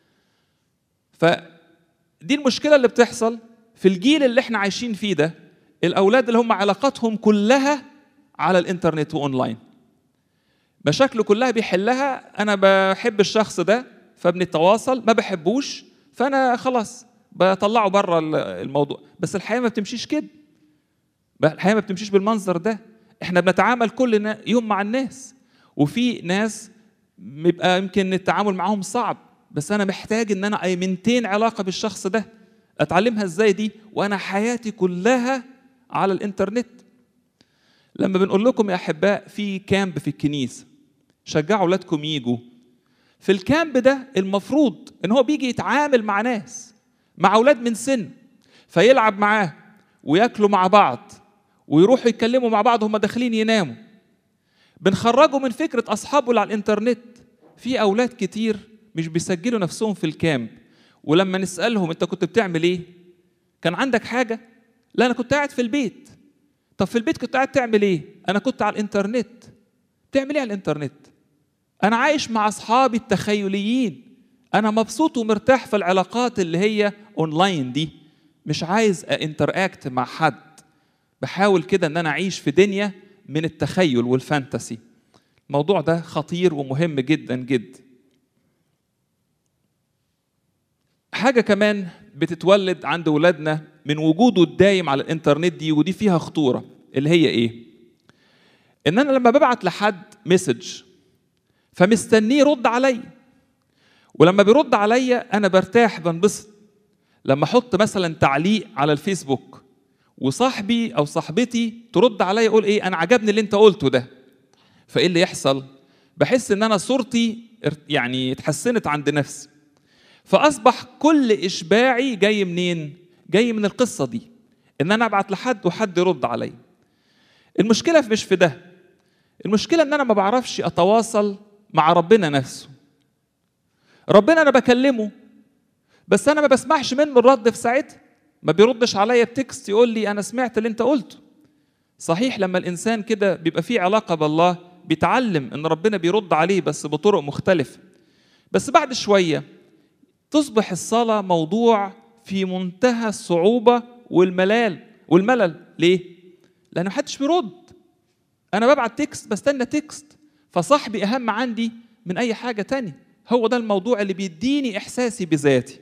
فدي المشكله اللي بتحصل في الجيل اللي احنا عايشين فيه ده الاولاد اللي هم علاقاتهم كلها على الانترنت واونلاين مشاكله كلها بيحلها انا بحب الشخص ده فبنتواصل ما بحبوش فانا خلاص بطلعه بره الموضوع بس الحياه ما بتمشيش كده الحياه ما بتمشيش بالمنظر ده احنا بنتعامل كل يوم مع الناس وفي ناس بيبقى يمكن التعامل معاهم صعب بس انا محتاج ان انا ايمنتين علاقه بالشخص ده اتعلمها ازاي دي وانا حياتي كلها على الانترنت لما بنقول لكم يا احباء في كامب في الكنيسه شجعوا اولادكم يجوا في الكامب ده المفروض ان هو بيجي يتعامل مع ناس مع اولاد من سن فيلعب معاه وياكلوا مع بعض ويروحوا يتكلموا مع بعض هم داخلين يناموا بنخرجوا من فكرة أصحابه اللي على الإنترنت في أولاد كتير مش بيسجلوا نفسهم في الكامب ولما نسألهم أنت كنت بتعمل إيه؟ كان عندك حاجة؟ لا أنا كنت قاعد في البيت طب في البيت كنت قاعد تعمل إيه؟ أنا كنت على الإنترنت تعمل إيه على الإنترنت؟ أنا عايش مع أصحابي التخيليين أنا مبسوط ومرتاح في العلاقات اللي هي أونلاين دي مش عايز انتراكت مع حد بحاول كده ان انا اعيش في دنيا من التخيل والفانتسي الموضوع ده خطير ومهم جدا جدا حاجة كمان بتتولد عند ولادنا من وجوده الدايم على الانترنت دي ودي فيها خطورة اللي هي ايه؟ ان انا لما ببعت لحد مسج فمستنيه يرد عليا ولما بيرد عليا انا برتاح بنبسط لما احط مثلا تعليق على الفيسبوك وصاحبي او صاحبتي ترد عليا يقول ايه انا عجبني اللي انت قلته ده فايه اللي يحصل بحس ان انا صورتي يعني اتحسنت عند نفسي فاصبح كل اشباعي جاي منين جاي من القصه دي ان انا ابعت لحد وحد يرد عليا المشكله مش في ده المشكله ان انا ما بعرفش اتواصل مع ربنا نفسه ربنا انا بكلمه بس انا ما بسمعش منه الرد في ساعتها ما بيردش عليا بتكست يقول لي انا سمعت اللي انت قلته صحيح لما الانسان كده بيبقى فيه علاقه بالله بيتعلم ان ربنا بيرد عليه بس بطرق مختلفه بس بعد شويه تصبح الصلاه موضوع في منتهى الصعوبه والملال والملل ليه لان محدش بيرد انا ببعت تكست بستنى تكست فصاحبي اهم عندي من اي حاجه تانية هو ده الموضوع اللي بيديني احساسي بذاتي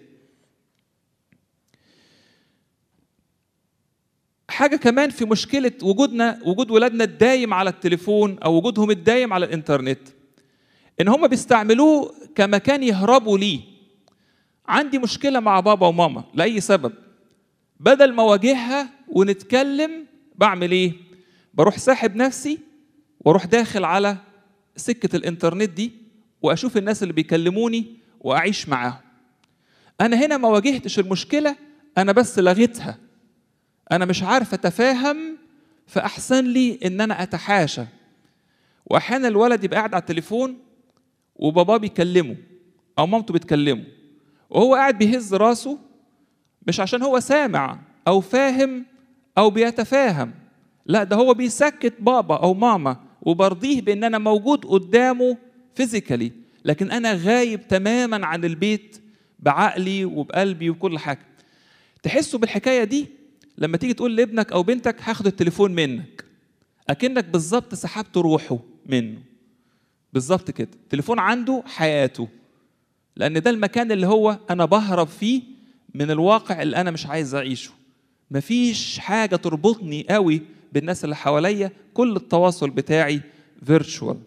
حاجة كمان في مشكلة وجودنا وجود ولادنا الدايم على التليفون أو وجودهم الدايم على الإنترنت إن هم بيستعملوه كمكان يهربوا ليه عندي مشكلة مع بابا وماما لأي سبب بدل ما أواجهها ونتكلم بعمل إيه؟ بروح ساحب نفسي واروح داخل على سكة الإنترنت دي وأشوف الناس اللي بيكلموني وأعيش معاهم أنا هنا ما واجهتش المشكلة أنا بس لغيتها انا مش عارف اتفاهم فاحسن لي ان انا اتحاشى واحيانا الولد يبقى قاعد على التليفون وباباه بيكلمه او مامته بتكلمه وهو قاعد بيهز راسه مش عشان هو سامع او فاهم او بيتفاهم لا ده هو بيسكت بابا او ماما وبرضيه بان انا موجود قدامه فيزيكالي لكن انا غايب تماما عن البيت بعقلي وبقلبي وكل حاجه تحسوا بالحكايه دي لما تيجي تقول لابنك او بنتك هاخد التليفون منك اكنك بالظبط سحبت روحه منه بالظبط كده التليفون عنده حياته لان ده المكان اللي هو انا بهرب فيه من الواقع اللي انا مش عايز اعيشه مفيش حاجه تربطني قوي بالناس اللي حواليا كل التواصل بتاعي فيرتشوال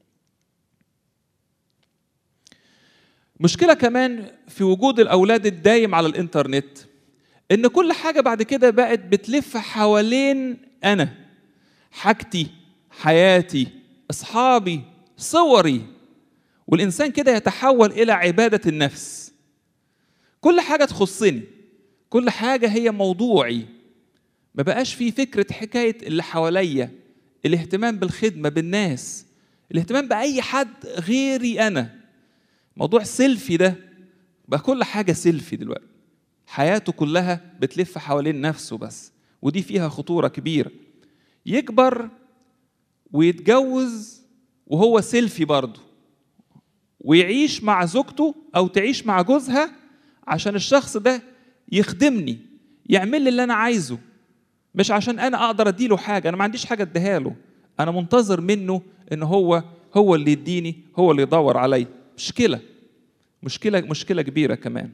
مشكله كمان في وجود الاولاد الدايم على الانترنت ان كل حاجه بعد كده بقت بتلف حوالين انا حاجتي حياتي اصحابي صوري والإنسان كده يتحول إلى عبادة النفس كل حاجة تخصني كل حاجة هي موضوعي ما بقاش في فكرة حكاية اللي حواليا الاهتمام بالخدمة بالناس الاهتمام بأي حد غيري أنا موضوع سيلفي ده بقى كل حاجة سيلفي دلوقتي حياته كلها بتلف حوالين نفسه بس ودي فيها خطورة كبيرة يكبر ويتجوز وهو سيلفي برضه ويعيش مع زوجته أو تعيش مع جوزها عشان الشخص ده يخدمني يعمل لي اللي أنا عايزه مش عشان أنا أقدر أديله حاجة أنا ما عنديش حاجة أديها له أنا منتظر منه إن هو هو اللي يديني هو اللي يدور عليا مشكلة مشكلة مشكلة كبيرة كمان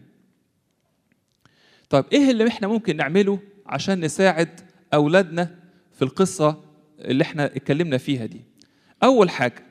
طيب ايه اللي احنا ممكن نعمله عشان نساعد اولادنا في القصه اللي احنا اتكلمنا فيها دي اول حاجه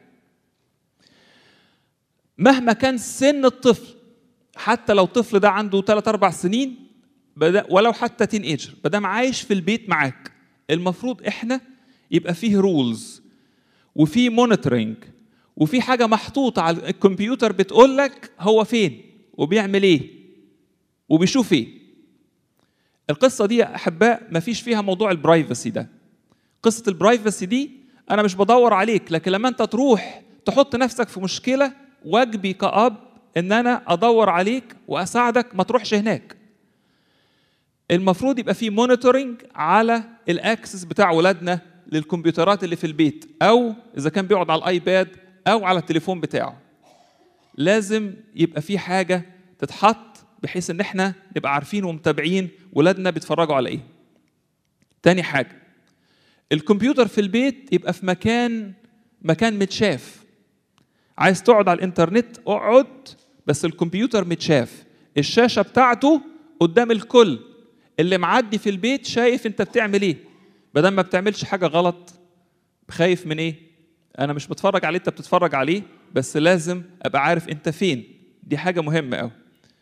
مهما كان سن الطفل حتى لو الطفل ده عنده 3 4 سنين بدأ ولو حتى تين ايجر بدام عايش في البيت معاك المفروض احنا يبقى فيه رولز وفي مونيتورنج وفي حاجه محطوطه على الكمبيوتر بتقول لك هو فين وبيعمل ايه وبيشوف ايه القصه دي يا احباء ما فيش فيها موضوع البرايفسي ده قصه البرايفسي دي انا مش بدور عليك لكن لما انت تروح تحط نفسك في مشكله واجبي كاب ان انا ادور عليك واساعدك ما تروحش هناك المفروض يبقى في مونيتورنج على الاكسس بتاع ولادنا للكمبيوترات اللي في البيت او اذا كان بيقعد على الايباد او على التليفون بتاعه لازم يبقى في حاجه تتحط بحيث ان احنا نبقى عارفين ومتابعين ولادنا بيتفرجوا على ايه تاني حاجه الكمبيوتر في البيت يبقى في مكان مكان متشاف عايز تقعد على الانترنت اقعد بس الكمبيوتر متشاف الشاشه بتاعته قدام الكل اللي معدي في البيت شايف انت بتعمل ايه بدل ما بتعملش حاجه غلط خايف من ايه انا مش بتفرج عليه انت بتتفرج عليه بس لازم ابقى عارف انت فين دي حاجه مهمه قوي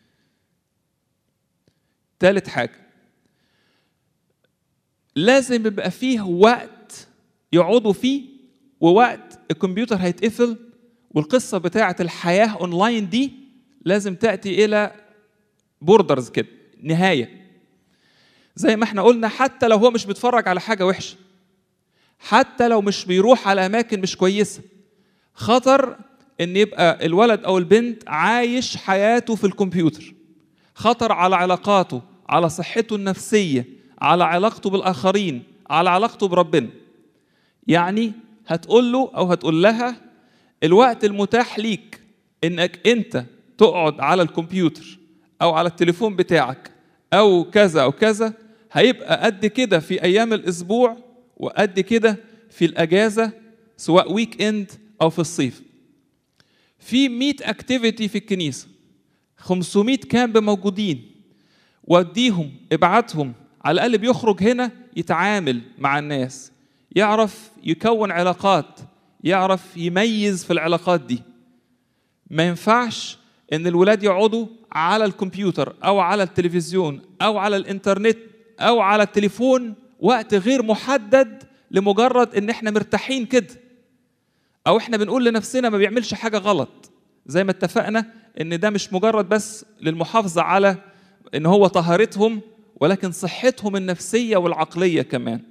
تالت حاجة لازم يبقى فيه وقت يقعدوا فيه ووقت الكمبيوتر هيتقفل والقصة بتاعة الحياة اونلاين دي لازم تأتي إلى بوردرز كده نهاية زي ما احنا قلنا حتى لو هو مش بيتفرج على حاجة وحشة حتى لو مش بيروح على أماكن مش كويسة خطر إن يبقى الولد أو البنت عايش حياته في الكمبيوتر خطر على علاقاته على صحته النفسية على علاقته بالآخرين على علاقته بربنا يعني هتقول له أو هتقول لها الوقت المتاح ليك إنك أنت تقعد على الكمبيوتر أو على التليفون بتاعك أو كذا أو كذا هيبقى قد كده في أيام الأسبوع وقد كده في الأجازة سواء ويك إند أو في الصيف في 100 اكتيفيتي في الكنيسه 500 كامب موجودين وديهم ابعتهم على الاقل بيخرج هنا يتعامل مع الناس يعرف يكون علاقات يعرف يميز في العلاقات دي ما ينفعش ان الولاد يقعدوا على الكمبيوتر او على التلفزيون او على الانترنت او على التليفون وقت غير محدد لمجرد ان احنا مرتاحين كده او احنا بنقول لنفسنا ما بيعملش حاجه غلط زي ما اتفقنا ان ده مش مجرد بس للمحافظه على ان هو طهارتهم ولكن صحتهم النفسيه والعقليه كمان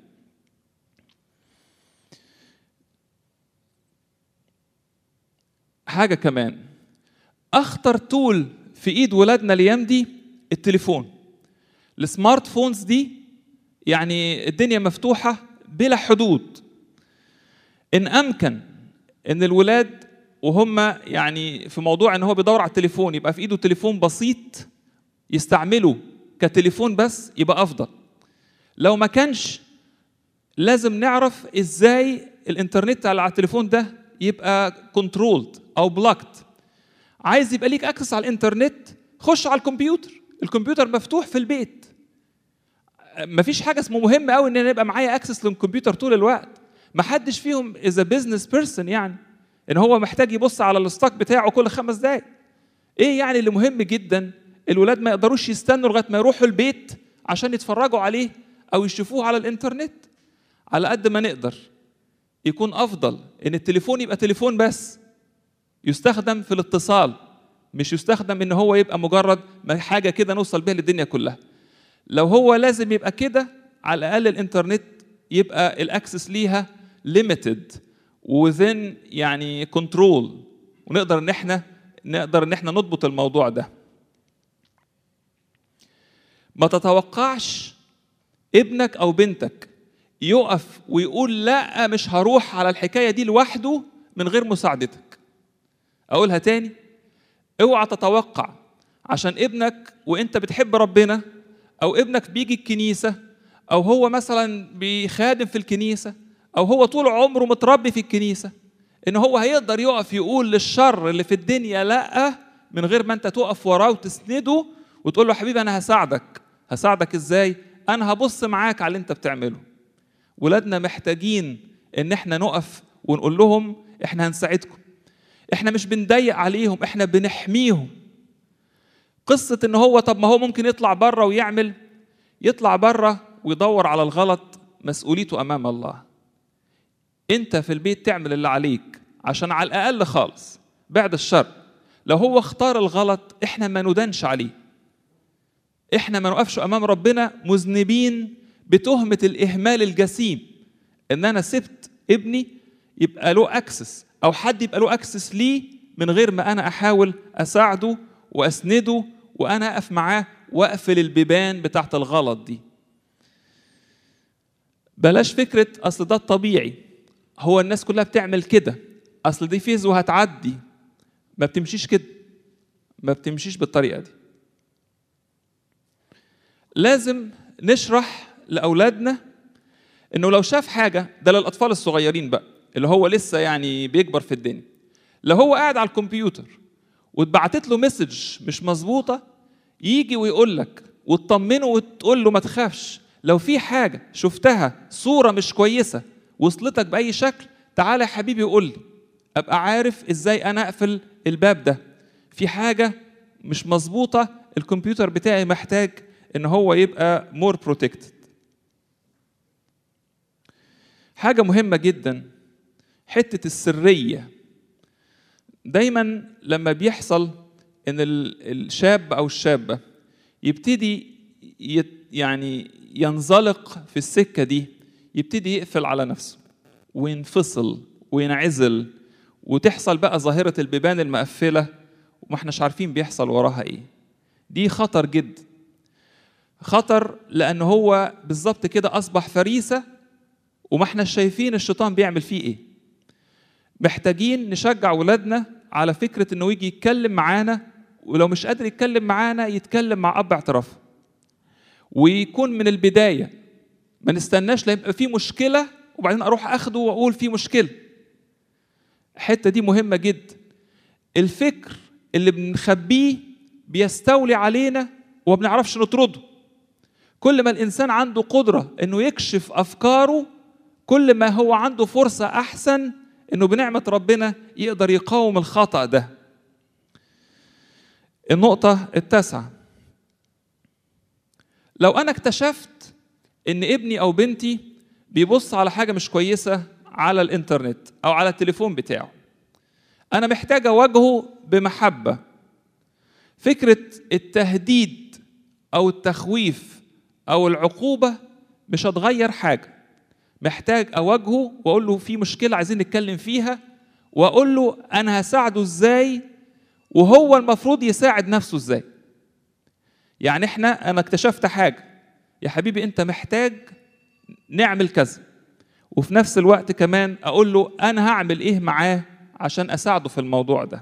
حاجه كمان اخطر تول في ايد ولادنا الايام دي التليفون السمارت فونز دي يعني الدنيا مفتوحه بلا حدود ان امكن ان الولاد وهم يعني في موضوع ان هو بيدور على التليفون يبقى في ايده تليفون بسيط يستعمله كتليفون بس يبقى افضل لو ما كانش لازم نعرف ازاي الانترنت على التليفون ده يبقى كنترولد او بلوكت عايز يبقى ليك اكسس على الانترنت خش على الكمبيوتر الكمبيوتر مفتوح في البيت مفيش حاجه اسمه مهم قوي ان انا يبقى معايا اكسس للكمبيوتر طول الوقت ما حدش فيهم از بزنس بيرسون يعني ان هو محتاج يبص على الستوك بتاعه كل خمس دقايق ايه يعني اللي مهم جدا الولاد ما يقدروش يستنوا لغايه ما يروحوا البيت عشان يتفرجوا عليه او يشوفوه على الانترنت على قد ما نقدر يكون افضل ان التليفون يبقى تليفون بس يستخدم في الاتصال مش يستخدم ان هو يبقى مجرد حاجه كده نوصل بيها للدنيا كلها لو هو لازم يبقى كده على الاقل الانترنت يبقى الاكسس ليها ليميتد وذن يعني كنترول ونقدر ان احنا نقدر ان احنا نضبط الموضوع ده ما تتوقعش ابنك او بنتك يقف ويقول لا مش هروح على الحكايه دي لوحده من غير مساعدتك اقولها تاني اوعى تتوقع عشان ابنك وانت بتحب ربنا او ابنك بيجي الكنيسه او هو مثلا بيخادم في الكنيسه او هو طول عمره متربي في الكنيسه ان هو هيقدر يقف يقول للشر اللي في الدنيا لا من غير ما انت تقف وراه وتسنده وتقول له حبيبي انا هساعدك هساعدك ازاي انا هبص معاك على اللي انت بتعمله ولادنا محتاجين ان احنا نقف ونقول لهم احنا هنساعدكم احنا مش بنضيق عليهم احنا بنحميهم قصة ان هو طب ما هو ممكن يطلع بره ويعمل يطلع بره ويدور على الغلط مسؤوليته امام الله انت في البيت تعمل اللي عليك عشان على الاقل خالص بعد الشر لو هو اختار الغلط احنا ما ندنش عليه احنا ما نقفش امام ربنا مذنبين بتهمة الاهمال الجسيم ان انا سبت ابني يبقى له اكسس او حد يبقى له اكسس ليه من غير ما انا احاول اساعده واسنده وانا اقف معاه واقفل البيبان بتاعت الغلط دي بلاش فكرة أصل ده الطبيعي هو الناس كلها بتعمل كده أصل دي فيز وهتعدي ما بتمشيش كده ما بتمشيش بالطريقة دي لازم نشرح لأولادنا إنه لو شاف حاجة ده للأطفال الصغيرين بقى اللي هو لسه يعني بيكبر في الدنيا لو هو قاعد على الكمبيوتر واتبعتت له مسج مش مظبوطة يجي ويقول لك وتطمنه وتقول له ما تخافش لو في حاجة شفتها صورة مش كويسة وصلتك بأي شكل تعالى يا حبيبي قول لي أبقى عارف إزاي أنا أقفل الباب ده في حاجة مش مظبوطة الكمبيوتر بتاعي محتاج إن هو يبقى مور بروتكتد حاجة مهمة جدا حتة السرية دايما لما بيحصل ان الشاب او الشابه يبتدي يعني ينزلق في السكه دي يبتدي يقفل على نفسه وينفصل وينعزل وتحصل بقى ظاهره البيبان المقفله وما احناش عارفين بيحصل وراها ايه دي خطر جدا خطر لان هو بالظبط كده اصبح فريسه وما احناش شايفين الشيطان بيعمل فيه ايه محتاجين نشجع ولادنا على فكرة انه يجي يتكلم معانا ولو مش قادر يتكلم معانا يتكلم مع اب اعترافه ويكون من البداية ما نستناش ليبقى في مشكلة وبعدين اروح اخده واقول في مشكلة الحتة دي مهمة جدا الفكر اللي بنخبيه بيستولي علينا وما بنعرفش نطرده كل ما الانسان عنده قدرة انه يكشف افكاره كل ما هو عنده فرصة احسن انه بنعمه ربنا يقدر يقاوم الخطا ده النقطه التاسعه لو انا اكتشفت ان ابني او بنتي بيبص على حاجه مش كويسه على الانترنت او على التليفون بتاعه انا محتاج اواجهه بمحبه فكره التهديد او التخويف او العقوبه مش هتغير حاجه محتاج اواجهه واقول له في مشكله عايزين نتكلم فيها واقول له انا هساعده ازاي وهو المفروض يساعد نفسه ازاي يعني احنا انا اكتشفت حاجه يا حبيبي انت محتاج نعمل كذا وفي نفس الوقت كمان اقول له انا هعمل ايه معاه عشان اساعده في الموضوع ده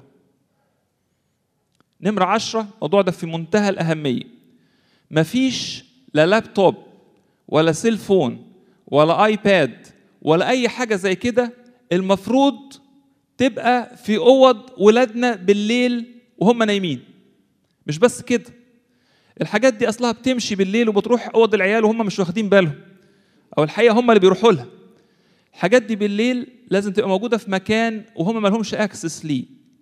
نمرة عشرة الموضوع ده في منتهى الأهمية مفيش لا لابتوب ولا سيلفون ولا ايباد ولا اي حاجه زي كده المفروض تبقى في اوض ولادنا بالليل وهم نايمين مش بس كده الحاجات دي اصلها بتمشي بالليل وبتروح اوض العيال وهم مش واخدين بالهم او الحقيقه هم اللي بيروحوا لها الحاجات دي بالليل لازم تبقى موجوده في مكان وهم ما لهمش اكسس ليه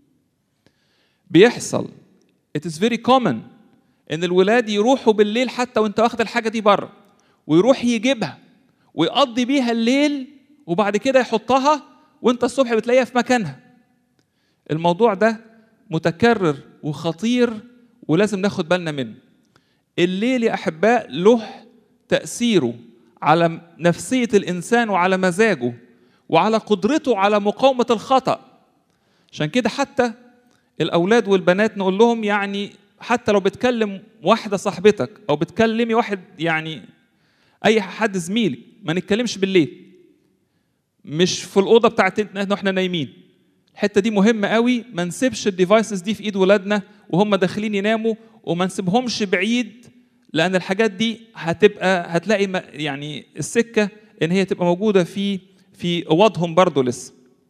بيحصل it is very common ان الولاد يروحوا بالليل حتى وانت واخد الحاجه دي بره ويروح يجيبها ويقضي بيها الليل وبعد كده يحطها وانت الصبح بتلاقيها في مكانها الموضوع ده متكرر وخطير ولازم ناخد بالنا منه الليل يا احباء له تاثيره على نفسيه الانسان وعلى مزاجه وعلى قدرته على مقاومه الخطا عشان كده حتى الاولاد والبنات نقول لهم يعني حتى لو بتكلم واحده صاحبتك او بتكلمي واحد يعني اي حد زميلي ما نتكلمش بالليل مش في الاوضه بتاعتنا احنا نايمين الحته دي مهمه قوي ما نسيبش الديفايسز دي في ايد ولادنا وهم داخلين يناموا وما نسيبهمش بعيد لان الحاجات دي هتبقى هتلاقي يعني السكه ان هي تبقى موجوده في في اوضهم برضه لسه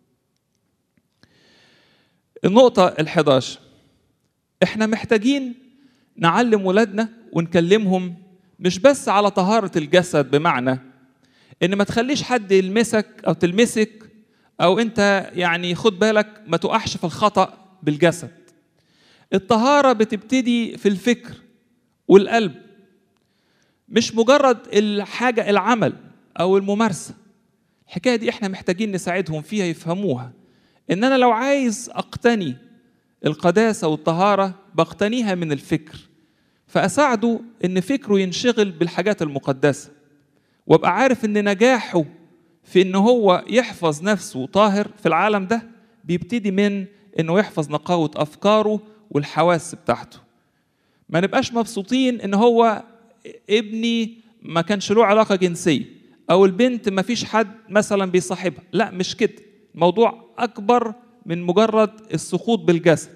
النقطة ال11 احنا محتاجين نعلم ولادنا ونكلمهم مش بس على طهارة الجسد بمعنى ان ما تخليش حد يلمسك او تلمسك او انت يعني خد بالك ما تقعش في الخطأ بالجسد الطهارة بتبتدي في الفكر والقلب مش مجرد الحاجة العمل او الممارسة الحكاية دي احنا محتاجين نساعدهم فيها يفهموها ان انا لو عايز اقتني القداسه والطهاره بقتنيها من الفكر فاساعده ان فكره ينشغل بالحاجات المقدسه وابقى عارف ان نجاحه في ان هو يحفظ نفسه طاهر في العالم ده بيبتدي من انه يحفظ نقاوه افكاره والحواس بتاعته ما نبقاش مبسوطين ان هو ابني ما كانش له علاقه جنسيه او البنت ما فيش حد مثلا بيصاحبها لا مش كده موضوع أكبر من مجرد السقوط بالجسد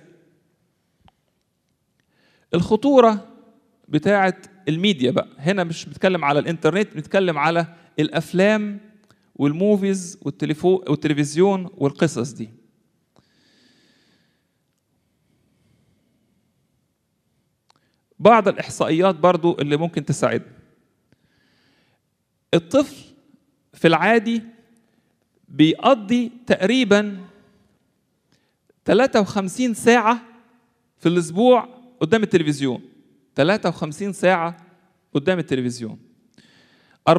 الخطورة بتاعة الميديا بقى هنا مش بنتكلم على الانترنت بنتكلم على الأفلام والموفيز والتليفون والتلفزيون والقصص دي بعض الإحصائيات برضو اللي ممكن تساعدنا الطفل في العادي بيقضي تقريبا 53 ساعة في الأسبوع قدام التلفزيون 53 ساعة قدام التلفزيون 64%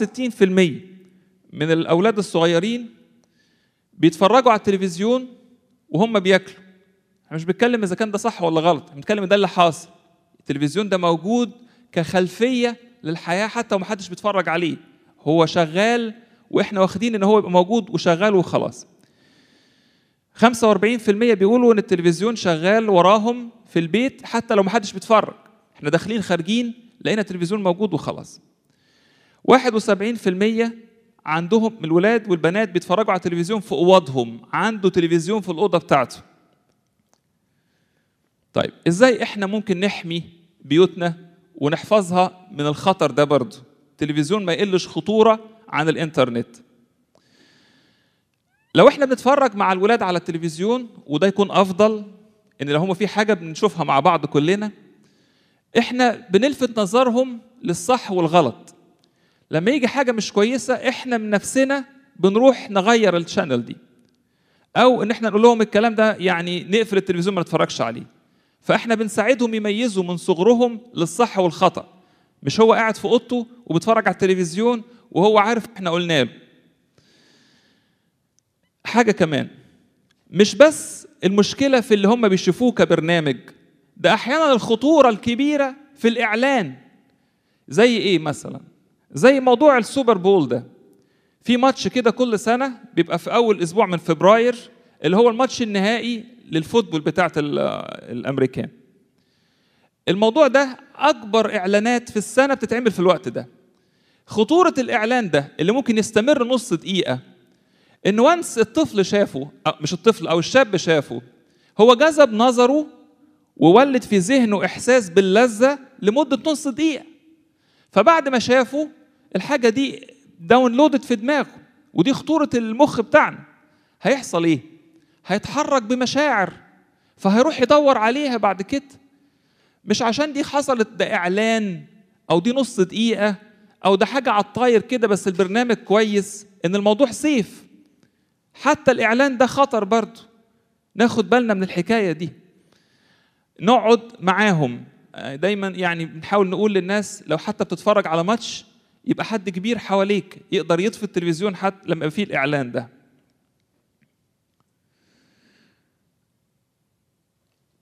من الأولاد الصغيرين بيتفرجوا على التلفزيون وهم بياكلوا احنا مش بنتكلم إذا كان ده صح ولا غلط بنتكلم ده اللي حاصل التلفزيون ده موجود كخلفية للحياة حتى ومحدش بيتفرج عليه هو شغال واحنا واخدين ان هو يبقى موجود وشغال وخلاص 45% بيقولوا ان التلفزيون شغال وراهم في البيت حتى لو ما حدش بيتفرج احنا داخلين خارجين لقينا التلفزيون موجود وخلاص 71% عندهم الولاد والبنات بيتفرجوا على التلفزيون في اوضهم عنده تلفزيون في الاوضه بتاعته طيب ازاي احنا ممكن نحمي بيوتنا ونحفظها من الخطر ده برضه التلفزيون ما يقلش خطوره عن الانترنت لو احنا بنتفرج مع الولاد على التلفزيون وده يكون افضل ان لو هم في حاجه بنشوفها مع بعض كلنا احنا بنلفت نظرهم للصح والغلط لما يجي حاجه مش كويسه احنا من نفسنا بنروح نغير الشانل دي او ان احنا نقول لهم الكلام ده يعني نقفل التلفزيون ما نتفرجش عليه فاحنا بنساعدهم يميزوا من صغرهم للصح والخطا مش هو قاعد في اوضته وبيتفرج على التلفزيون وهو عارف احنا قلنا له حاجة كمان مش بس المشكلة في اللي هم بيشوفوه كبرنامج ده أحيانا الخطورة الكبيرة في الإعلان زي إيه مثلا زي موضوع السوبر بول ده في ماتش كده كل سنة بيبقى في أول أسبوع من فبراير اللي هو الماتش النهائي للفوتبول بتاعت الأمريكان الموضوع ده أكبر إعلانات في السنة بتتعمل في الوقت ده خطورة الإعلان ده اللي ممكن يستمر نص دقيقة إن وانس الطفل شافه أو مش الطفل أو الشاب شافه هو جذب نظره وولد في ذهنه إحساس باللذة لمدة نص دقيقة فبعد ما شافه الحاجة دي داونلودت في دماغه ودي خطورة المخ بتاعنا هيحصل إيه؟ هيتحرك بمشاعر فهيروح يدور عليها بعد كده مش عشان دي حصلت ده إعلان أو دي نص دقيقة او ده حاجه على الطاير كده بس البرنامج كويس ان الموضوع سيف حتى الاعلان ده خطر برضه ناخد بالنا من الحكايه دي نقعد معاهم دايما يعني بنحاول نقول للناس لو حتى بتتفرج على ماتش يبقى حد كبير حواليك يقدر يطفي التلفزيون حتى لما يبقى فيه الاعلان ده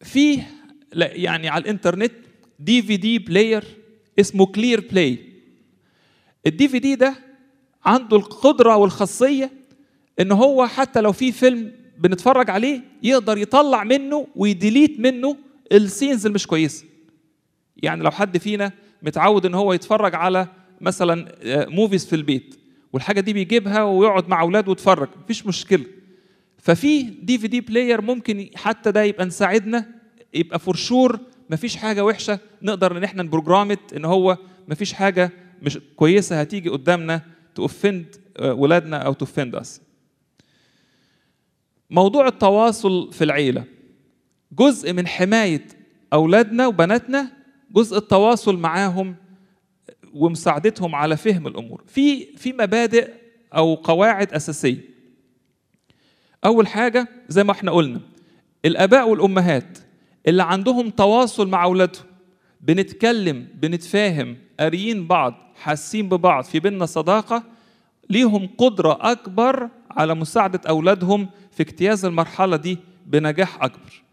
في لا- يعني على الانترنت دي في دي بلاير اسمه كلير بلاي الدي في دي ده عنده القدره والخاصيه ان هو حتى لو في فيلم بنتفرج عليه يقدر يطلع منه ويديليت منه السينز اللي مش كويسه يعني لو حد فينا متعود ان هو يتفرج على مثلا موفيز في البيت والحاجه دي بيجيبها ويقعد مع اولاده ويتفرج مفيش مشكله ففي دي في دي بلاير ممكن حتى ده يبقى نساعدنا يبقى فور شور مفيش حاجه وحشه نقدر ان احنا نبروجرامت ان هو مفيش حاجه مش كويسه هتيجي قدامنا تؤفند ولادنا او تؤفند اس موضوع التواصل في العيله جزء من حمايه اولادنا وبناتنا جزء التواصل معاهم ومساعدتهم على فهم الامور في في مبادئ او قواعد اساسيه اول حاجه زي ما احنا قلنا الاباء والامهات اللي عندهم تواصل مع اولادهم بنتكلم بنتفاهم قاريين بعض حاسين ببعض في بيننا صداقه ليهم قدره اكبر على مساعده اولادهم في اجتياز المرحله دي بنجاح اكبر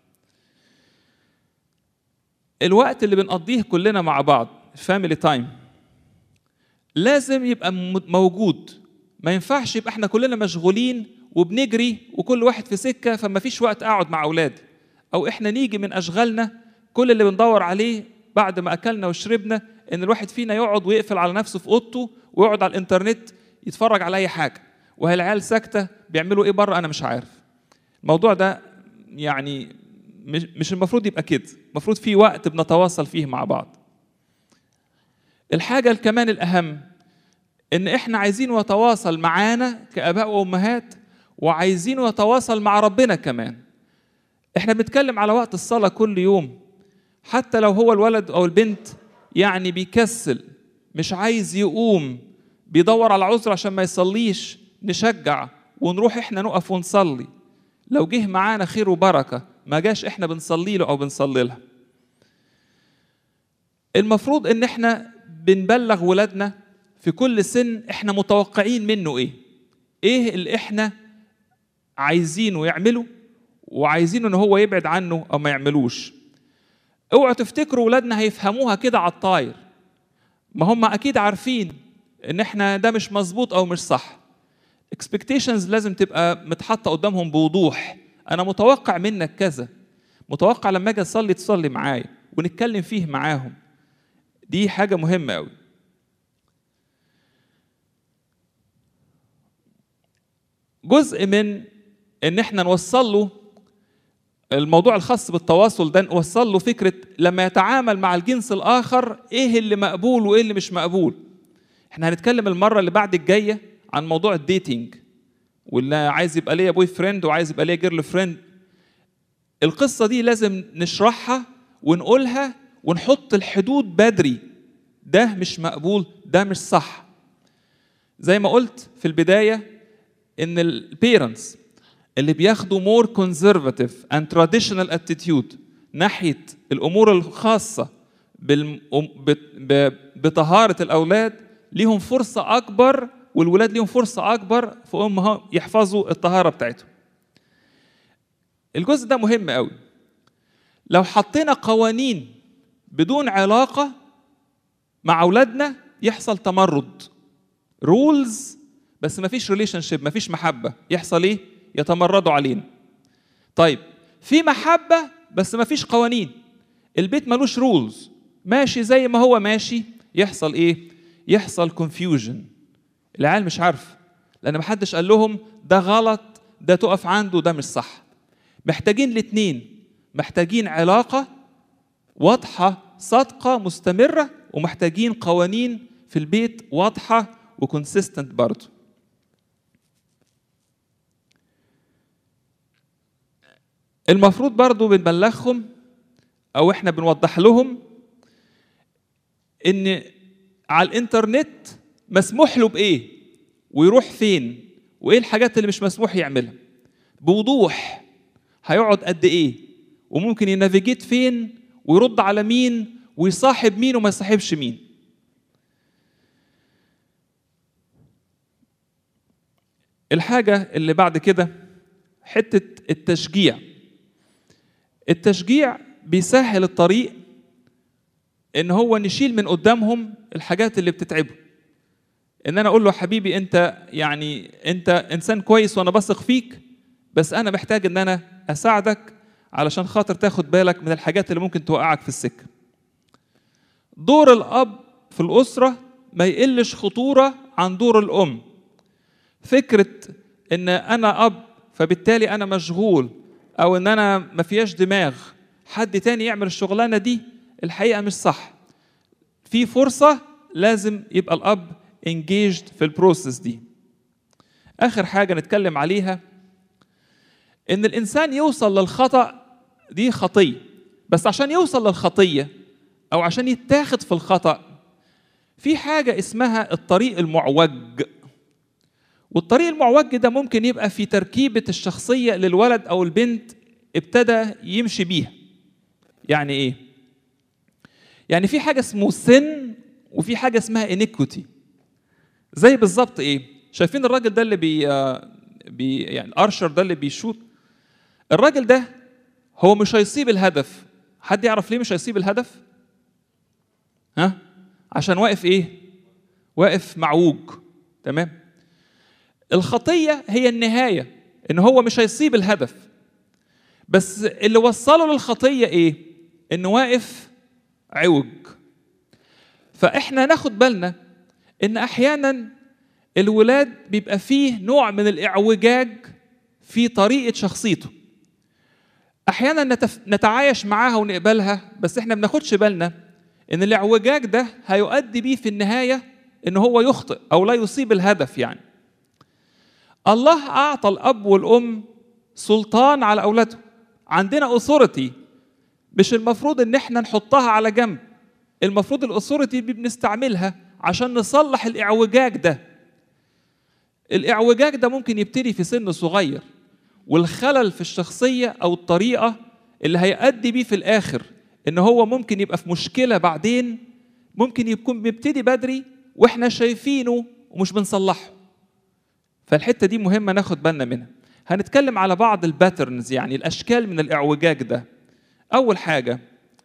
الوقت اللي بنقضيه كلنا مع بعض فاميلي تايم لازم يبقى موجود ما ينفعش يبقى احنا كلنا مشغولين وبنجري وكل واحد في سكه فما فيش وقت اقعد مع اولادي او احنا نيجي من اشغالنا كل اللي بندور عليه بعد ما اكلنا وشربنا ان الواحد فينا يقعد ويقفل على نفسه في اوضته ويقعد على الانترنت يتفرج على اي حاجه وهي العيال ساكته بيعملوا ايه بره انا مش عارف الموضوع ده يعني مش مش المفروض يبقى كده المفروض في وقت بنتواصل فيه مع بعض الحاجه كمان الاهم ان احنا عايزين نتواصل معانا كاباء وامهات وعايزين نتواصل مع ربنا كمان احنا بنتكلم على وقت الصلاه كل يوم حتى لو هو الولد او البنت يعني بيكسل مش عايز يقوم بيدور على عذر عشان ما يصليش نشجع ونروح احنا نقف ونصلي لو جه معانا خير وبركه ما جاش احنا بنصلي له او بنصلي لها المفروض ان احنا بنبلغ ولادنا في كل سن احنا متوقعين منه ايه ايه اللي احنا عايزينه يعمله وعايزينه ان هو يبعد عنه او ما يعملوش اوعوا تفتكروا ولادنا هيفهموها كده على الطاير ما هم اكيد عارفين ان احنا ده مش مظبوط او مش صح اكسبكتيشنز لازم تبقى متحطه قدامهم بوضوح انا متوقع منك كذا متوقع لما اجي اصلي تصلي معايا ونتكلم فيه معاهم دي حاجه مهمه قوي جزء من ان احنا نوصل له الموضوع الخاص بالتواصل ده نوصل له فكره لما يتعامل مع الجنس الاخر ايه اللي مقبول وايه اللي مش مقبول احنا هنتكلم المره اللي بعد الجايه عن موضوع الديتينج واللي عايز يبقى ليا بوي فريند وعايز يبقى ليا جيرل فريند القصه دي لازم نشرحها ونقولها ونحط الحدود بدري ده مش مقبول ده مش صح زي ما قلت في البدايه ان البيرنتس اللي بياخدوا مور كونزرفاتيف اند تراديشنال اتيتيود ناحيه الامور الخاصه بالم... بطهاره الاولاد ليهم فرصه اكبر والولاد ليهم فرصه اكبر في هم يحفظوا الطهاره بتاعتهم الجزء ده مهم قوي لو حطينا قوانين بدون علاقه مع اولادنا يحصل تمرد رولز بس ما فيش ريليشن شيب ما فيش محبه يحصل ايه يتمردوا علينا طيب في محبه بس ما فيش قوانين البيت ملوش رولز ماشي زي ما هو ماشي يحصل ايه يحصل كونفيوجن العيال مش عارفه لان ما حدش قال لهم ده غلط ده تقف عنده ده مش صح محتاجين الاثنين محتاجين علاقه واضحه صادقه مستمره ومحتاجين قوانين في البيت واضحه وكونسيستنت برضه المفروض برضو بنبلغهم او احنا بنوضح لهم ان على الانترنت مسموح له بايه ويروح فين وايه الحاجات اللي مش مسموح يعملها بوضوح هيقعد قد ايه وممكن ينافيجيت فين ويرد على مين ويصاحب مين وما يصاحبش مين الحاجة اللي بعد كده حتة التشجيع التشجيع بيسهل الطريق ان هو نشيل من قدامهم الحاجات اللي بتتعبه ان انا اقول له حبيبي انت يعني انت انسان كويس وانا بثق فيك بس انا محتاج ان انا اساعدك علشان خاطر تاخد بالك من الحاجات اللي ممكن توقعك في السكه دور الاب في الاسره ما يقلش خطوره عن دور الام فكره ان انا اب فبالتالي انا مشغول او ان انا ما فيهاش دماغ حد تاني يعمل الشغلانه دي الحقيقه مش صح في فرصه لازم يبقى الاب انجيجد في البروسيس دي اخر حاجه نتكلم عليها ان الانسان يوصل للخطا دي خطيه بس عشان يوصل للخطيه او عشان يتاخد في الخطا في حاجه اسمها الطريق المعوج والطريق المعوج ده ممكن يبقى في تركيبه الشخصيه للولد او البنت ابتدى يمشي بيها يعني ايه يعني في حاجه اسمه سن وفي حاجه اسمها انيكوتي زي بالظبط ايه شايفين الراجل ده اللي بي, بي يعني الارشر ده اللي بيشوط الراجل ده هو مش هيصيب الهدف حد يعرف ليه مش هيصيب الهدف ها عشان واقف ايه واقف معوج تمام الخطيه هي النهايه ان هو مش هيصيب الهدف بس اللي وصله للخطيه ايه انه واقف عوج فاحنا ناخد بالنا ان احيانا الولاد بيبقى فيه نوع من الاعوجاج في طريقه شخصيته احيانا نتف... نتعايش معاها ونقبلها بس احنا بناخدش بالنا ان الاعوجاج ده هيؤدي بيه في النهايه ان هو يخطئ او لا يصيب الهدف يعني الله اعطى الاب والام سلطان على اولادهم عندنا اثورتي مش المفروض ان احنا نحطها على جنب المفروض الاثورتي دي بنستعملها عشان نصلح الاعوجاج ده الاعوجاج ده ممكن يبتدي في سن صغير والخلل في الشخصيه او الطريقه اللي هيؤدي بيه في الاخر ان هو ممكن يبقى في مشكله بعدين ممكن يكون بيبتدي بدري واحنا شايفينه ومش بنصلحه فالحته دي مهمه ناخد بالنا منها هنتكلم على بعض الباترنز يعني الاشكال من الاعوجاج ده اول حاجه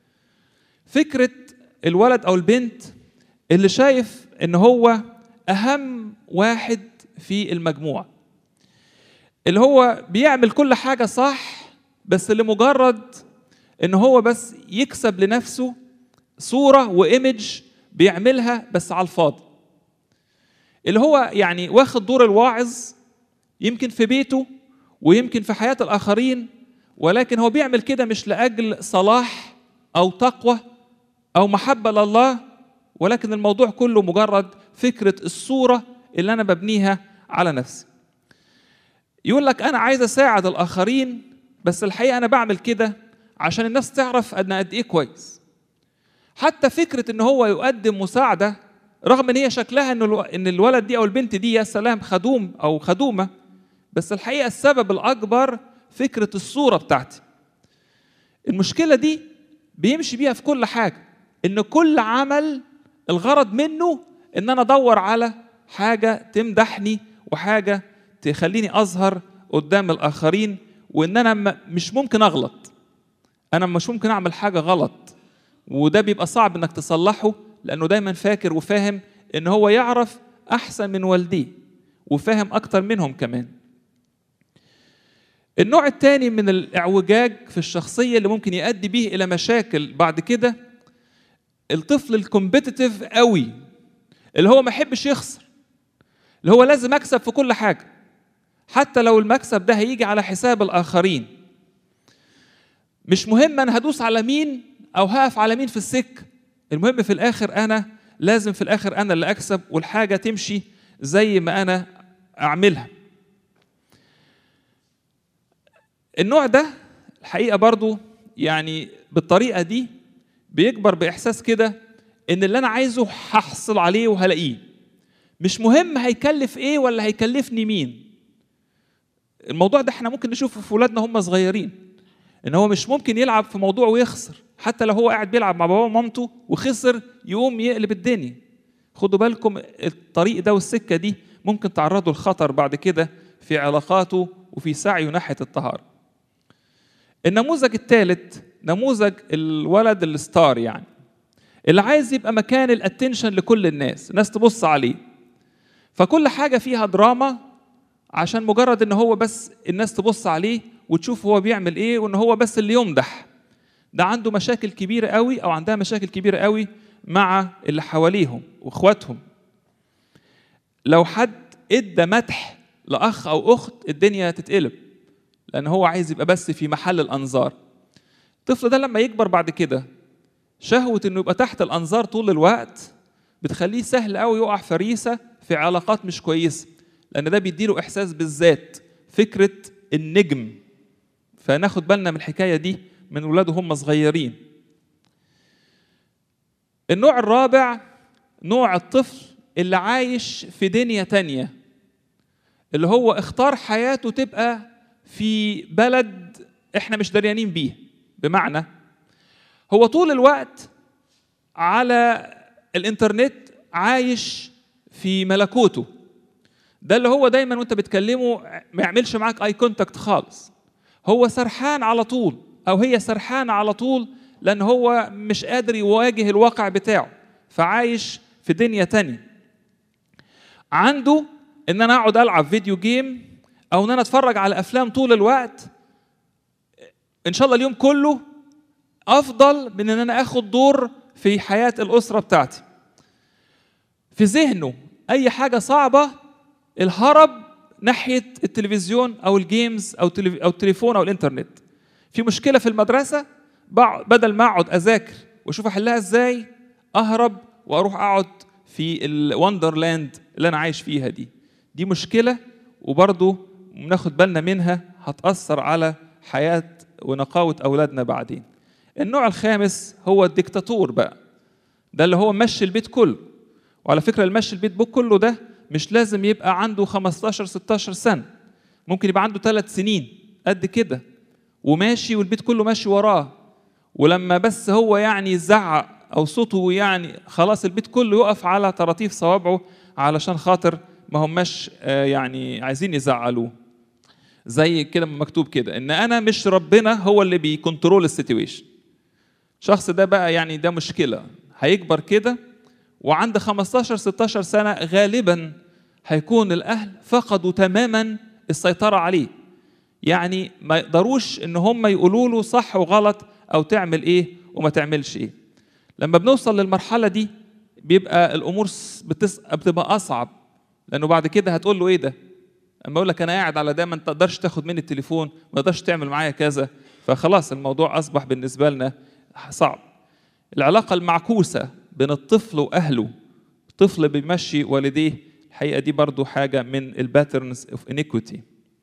فكره الولد او البنت اللي شايف ان هو اهم واحد في المجموعه اللي هو بيعمل كل حاجه صح بس لمجرد ان هو بس يكسب لنفسه صوره وايمج بيعملها بس على الفاضي اللي هو يعني واخد دور الواعظ يمكن في بيته ويمكن في حياه الاخرين ولكن هو بيعمل كده مش لاجل صلاح او تقوى او محبه لله ولكن الموضوع كله مجرد فكره الصوره اللي انا ببنيها على نفسي يقول لك انا عايز اساعد الاخرين بس الحقيقه انا بعمل كده عشان الناس تعرف انا قد ايه كويس حتى فكره ان هو يقدم مساعده رغم ان هي شكلها ان ان الولد دي او البنت دي يا سلام خدوم او خدومه بس الحقيقه السبب الاكبر فكره الصوره بتاعتي المشكله دي بيمشي بيها في كل حاجه ان كل عمل الغرض منه ان انا ادور على حاجه تمدحني وحاجه تخليني اظهر قدام الاخرين وان انا مش ممكن اغلط انا مش ممكن اعمل حاجه غلط وده بيبقى صعب انك تصلحه لانه دايما فاكر وفاهم ان هو يعرف احسن من والديه وفاهم اكتر منهم كمان النوع الثاني من الاعوجاج في الشخصيه اللي ممكن يؤدي به الى مشاكل بعد كده الطفل الكومبيتيتيف قوي اللي هو ما يحبش يخسر اللي هو لازم اكسب في كل حاجه حتى لو المكسب ده هيجي على حساب الاخرين مش مهم انا هدوس على مين او هقف على مين في السكه المهم في الاخر انا لازم في الاخر انا اللي اكسب والحاجه تمشي زي ما انا اعملها النوع ده الحقيقه برضو يعني بالطريقه دي بيكبر باحساس كده ان اللي انا عايزه هحصل عليه وهلاقيه مش مهم هيكلف ايه ولا هيكلفني مين الموضوع ده احنا ممكن نشوفه في ولادنا هم صغيرين ان هو مش ممكن يلعب في موضوع ويخسر حتى لو هو قاعد بيلعب مع باباه ومامته وخسر يقوم يقلب الدنيا خدوا بالكم الطريق ده والسكه دي ممكن تعرضه لخطر بعد كده في علاقاته وفي سعيه ناحيه الطهاره النموذج الثالث نموذج الولد الستار يعني اللي عايز يبقى مكان الاتنشن لكل الناس الناس تبص عليه فكل حاجه فيها دراما عشان مجرد ان هو بس الناس تبص عليه وتشوف هو بيعمل ايه وان هو بس اللي يمدح ده عنده مشاكل كبيره قوي او عندها مشاكل كبيره قوي مع اللي حواليهم واخواتهم لو حد ادى مدح لاخ او اخت الدنيا تتقلب لان هو عايز يبقى بس في محل الانظار الطفل ده لما يكبر بعد كده شهوة انه يبقى تحت الانظار طول الوقت بتخليه سهل قوي يقع فريسة في علاقات مش كويسة لان ده بيديله احساس بالذات فكرة النجم فناخد بالنا من الحكاية دي من ولاده هم صغيرين النوع الرابع نوع الطفل اللي عايش في دنيا تانية اللي هو اختار حياته تبقى في بلد احنا مش دريانين بيه بمعنى هو طول الوقت على الانترنت عايش في ملكوته ده اللي هو دايما وانت بتكلمه ما يعملش معاك اي كونتاكت خالص هو سرحان على طول او هي سرحانه على طول لان هو مش قادر يواجه الواقع بتاعه فعايش في دنيا تانية عنده ان انا اقعد العب فيديو جيم او ان انا اتفرج على افلام طول الوقت ان شاء الله اليوم كله افضل من ان انا اخد دور في حياه الاسره بتاعتي في ذهنه اي حاجه صعبه الهرب ناحيه التلفزيون او الجيمز او او التليفون او الانترنت في مشكله في المدرسه بدل ما اقعد اذاكر واشوف احلها ازاي اهرب واروح اقعد في الوندرلاند اللي انا عايش فيها دي دي مشكله وبرضه بناخد بالنا منها هتاثر على حياه ونقاوه اولادنا بعدين النوع الخامس هو الديكتاتور بقى ده اللي هو مشي البيت كله وعلى فكره المشي البيت بوك كله ده مش لازم يبقى عنده 15 16 سنه ممكن يبقى عنده ثلاث سنين قد كده وماشي والبيت كله ماشي وراه ولما بس هو يعني يزعق او صوته يعني خلاص البيت كله يقف على طراطيف صوابعه علشان خاطر ما هماش يعني عايزين يزعلوه زي كده مكتوب كده ان انا مش ربنا هو اللي بيكنترول السيتويشن الشخص ده بقى يعني ده مشكله هيكبر كده وعند 15 16 سنه غالبا هيكون الاهل فقدوا تماما السيطره عليه يعني ما يقدروش ان هم يقولوا له صح وغلط او تعمل ايه وما تعملش ايه لما بنوصل للمرحله دي بيبقى الامور بتس... بتبقى اصعب لانه بعد كده هتقول له ايه ده اما اقول لك انا قاعد على ده ما انت تقدرش تاخد مني التليفون ما تقدرش تعمل معايا كذا فخلاص الموضوع اصبح بالنسبه لنا صعب العلاقه المعكوسه بين الطفل واهله طفل بيمشي والديه الحقيقه دي برضو حاجه من الباترنز اوف انيكويتي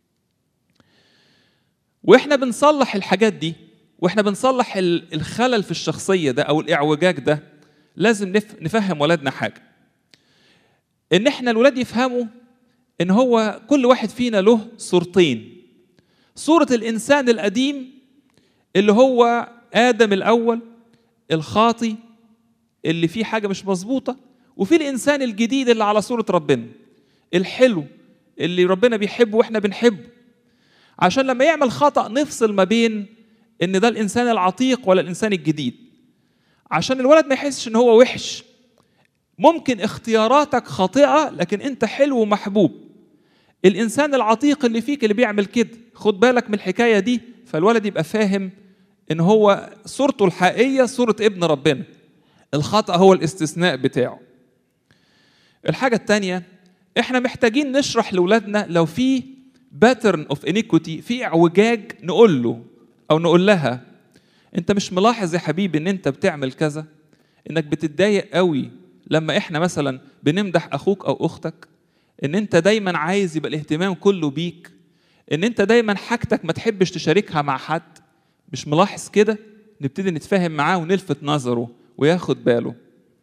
واحنا بنصلح الحاجات دي واحنا بنصلح الخلل في الشخصيه ده او الاعوجاج ده لازم نفهم ولادنا حاجه ان احنا الولاد يفهموا ان هو كل واحد فينا له صورتين صوره الانسان القديم اللي هو ادم الاول الخاطي اللي فيه حاجه مش مظبوطه وفي الانسان الجديد اللي على صوره ربنا الحلو اللي ربنا بيحبه واحنا بنحبه عشان لما يعمل خطا نفصل ما بين ان ده الانسان العتيق ولا الانسان الجديد عشان الولد ما يحسش ان هو وحش ممكن اختياراتك خاطئه لكن انت حلو ومحبوب الانسان العتيق اللي فيك اللي بيعمل كده خد بالك من الحكايه دي فالولد يبقى فاهم ان هو صورته الحقيقيه صوره ابن ربنا الخطا هو الاستثناء بتاعه الحاجه الثانيه احنا محتاجين نشرح لاولادنا لو في باترن اوف انيكوتي في اعوجاج نقول له او نقول لها انت مش ملاحظ يا حبيبي ان انت بتعمل كذا انك بتتضايق قوي لما احنا مثلا بنمدح اخوك او اختك ان انت دايما عايز يبقى الاهتمام كله بيك ان انت دايما حاجتك ما تحبش تشاركها مع حد مش ملاحظ كده نبتدي نتفاهم معاه ونلفت نظره وياخد باله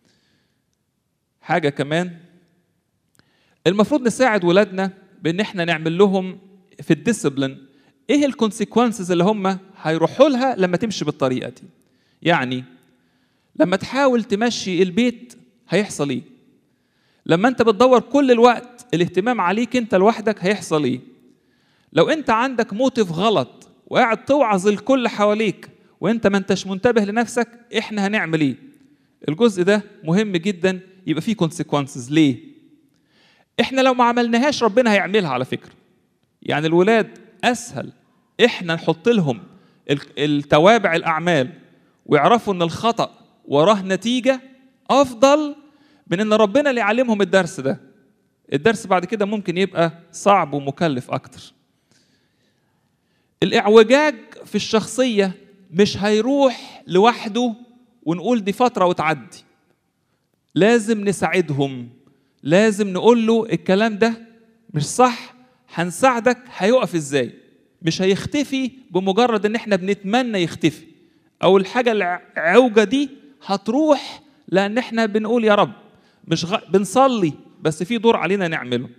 حاجة كمان المفروض نساعد ولادنا بان احنا نعمل لهم في الديسبلين ايه الكونسيكونسز اللي هم هيروحوا لها لما تمشي بالطريقه دي يعني لما تحاول تمشي البيت هيحصل ايه لما انت بتدور كل الوقت الاهتمام عليك انت لوحدك هيحصل ايه لو انت عندك موتيف غلط وقاعد توعظ الكل حواليك وانت ما انتش منتبه لنفسك احنا هنعمل ايه الجزء ده مهم جدا يبقى فيه كونسيكونسز ليه احنا لو ما عملناهاش ربنا هيعملها على فكره يعني الولاد اسهل احنا نحط لهم التوابع الاعمال ويعرفوا ان الخطا وراه نتيجه افضل من ان ربنا اللي يعلمهم الدرس ده الدرس بعد كده ممكن يبقى صعب ومكلف اكتر الاعوجاج في الشخصيه مش هيروح لوحده ونقول دي فتره وتعدي لازم نساعدهم لازم نقول له الكلام ده مش صح هنساعدك هيقف ازاي مش هيختفي بمجرد ان احنا بنتمنى يختفي او الحاجه العوجه دي هتروح لان احنا بنقول يا رب مش غ... بنصلي بس في دور علينا نعمله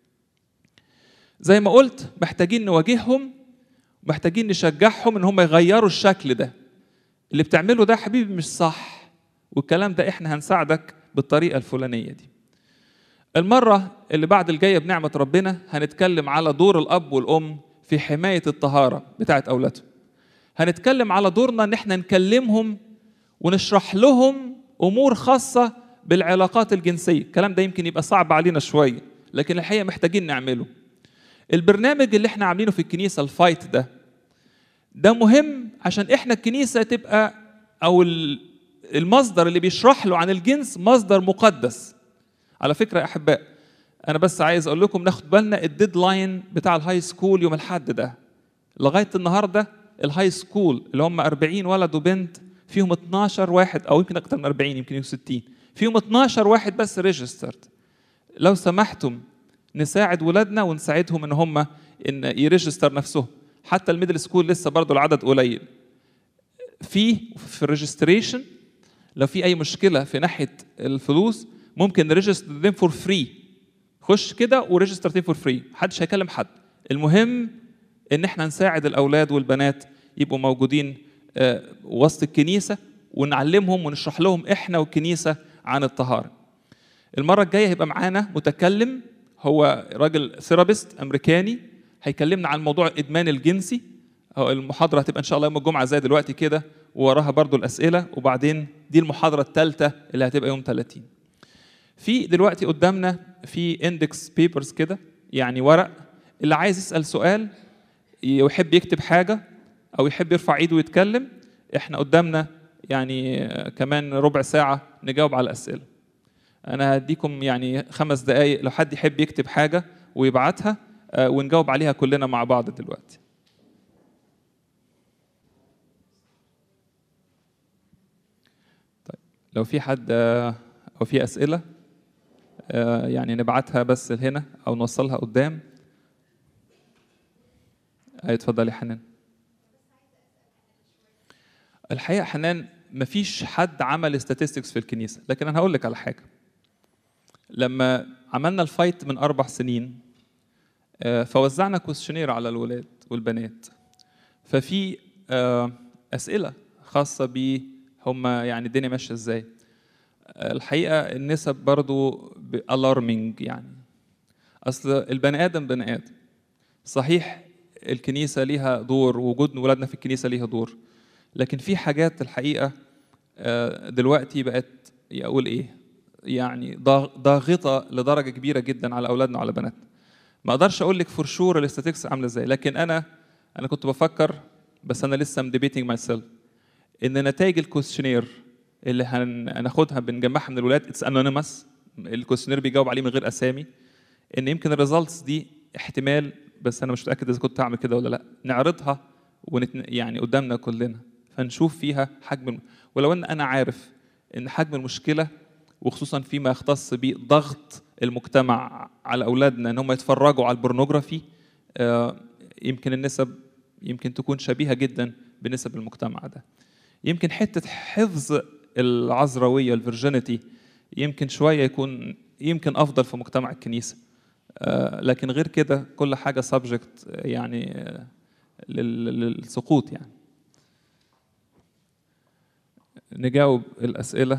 زي ما قلت محتاجين نواجههم محتاجين نشجعهم ان هم يغيروا الشكل ده اللي بتعمله ده حبيبي مش صح والكلام ده احنا هنساعدك بالطريقه الفلانيه دي المره اللي بعد الجايه بنعمه ربنا هنتكلم على دور الاب والام في حمايه الطهاره بتاعه اولادهم هنتكلم على دورنا ان احنا نكلمهم ونشرح لهم امور خاصه بالعلاقات الجنسيه الكلام ده يمكن يبقى صعب علينا شويه لكن الحقيقه محتاجين نعمله البرنامج اللي احنا عاملينه في الكنيسه الفايت ده ده مهم عشان احنا الكنيسه تبقى او المصدر اللي بيشرح له عن الجنس مصدر مقدس على فكره يا احباء انا بس عايز اقول لكم ناخد بالنا الديدلاين بتاع الهاي سكول يوم الاحد ده لغايه النهارده الهاي سكول اللي هم 40 ولد وبنت فيهم 12 واحد او يمكن اكتر من 40 يمكن 60 فيهم 12 واحد بس ريجسترد لو سمحتم نساعد ولادنا ونساعدهم ان هم ان يريجستر نفسهم حتى الميدل سكول لسه برضه العدد قليل في في الريجستريشن لو في اي مشكله في ناحيه الفلوس ممكن نريجستر ذيم فور فري خش كده وريجستر ذيم فور فري محدش هيكلم حد المهم ان احنا نساعد الاولاد والبنات يبقوا موجودين وسط الكنيسه ونعلمهم ونشرح لهم احنا والكنيسه عن الطهاره المره الجايه هيبقى معانا متكلم هو راجل ثيرابيست امريكاني هيكلمنا عن موضوع الادمان الجنسي المحاضره هتبقى ان شاء الله يوم الجمعه زي دلوقتي كده ووراها برضو الاسئله وبعدين دي المحاضره الثالثه اللي هتبقى يوم 30 في دلوقتي قدامنا في اندكس بيبرز كده يعني ورق اللي عايز يسال سؤال ويحب يكتب حاجه او يحب يرفع ايده ويتكلم احنا قدامنا يعني كمان ربع ساعه نجاوب على الاسئله انا هديكم يعني خمس دقائق لو حد يحب يكتب حاجه ويبعتها ونجاوب عليها كلنا مع بعض دلوقتي طيب لو في حد او في اسئله يعني نبعتها بس هنا او نوصلها قدام اتفضل يا حنان الحقيقه حنان مفيش حد عمل statistics في الكنيسه لكن انا هقول لك على حاجه لما عملنا الفايت من اربع سنين فوزعنا كويشنير على الولاد والبنات ففي اسئله خاصه ب هم يعني الدنيا ماشيه ازاي الحقيقه النسب برضو الارمينج يعني اصل البني ادم بني ادم صحيح الكنيسه ليها دور وجود ولادنا في الكنيسه ليها دور لكن في حاجات الحقيقه دلوقتي بقت اقول ايه يعني ضاغطه لدرجه كبيره جدا على اولادنا وعلى بناتنا ما اقدرش اقول لك فور شور الاستاتيكس عامله ازاي لكن انا انا كنت بفكر بس انا لسه ديبيتنج ماي سيلف ان نتائج الكويشنير اللي هناخدها بنجمعها من الولاد اتس انونيمس الكويشنير بيجاوب عليه من غير اسامي ان يمكن الريزلتس دي احتمال بس انا مش متاكد اذا كنت هعمل كده ولا لا نعرضها ونتن... يعني قدامنا كلنا فنشوف فيها حجم ولو ان انا عارف ان حجم المشكله وخصوصا فيما يختص بضغط المجتمع على اولادنا ان هم يتفرجوا على البورنوجرافي يمكن النسب يمكن تكون شبيهه جدا بنسب المجتمع ده يمكن حته حفظ العذراويه الفيرجينيتي يمكن شويه يكون يمكن افضل في مجتمع الكنيسه لكن غير كده كل حاجه سبجكت يعني للسقوط يعني نجاوب الاسئله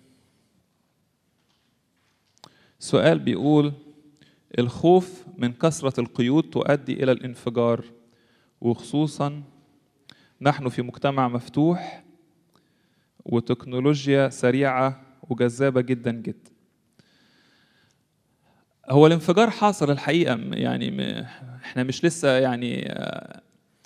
سؤال بيقول الخوف من كثرة القيود تؤدي إلى الانفجار وخصوصا نحن في مجتمع مفتوح وتكنولوجيا سريعة وجذابة جدا جدا هو الانفجار حاصل الحقيقة يعني م- احنا مش لسه يعني آه،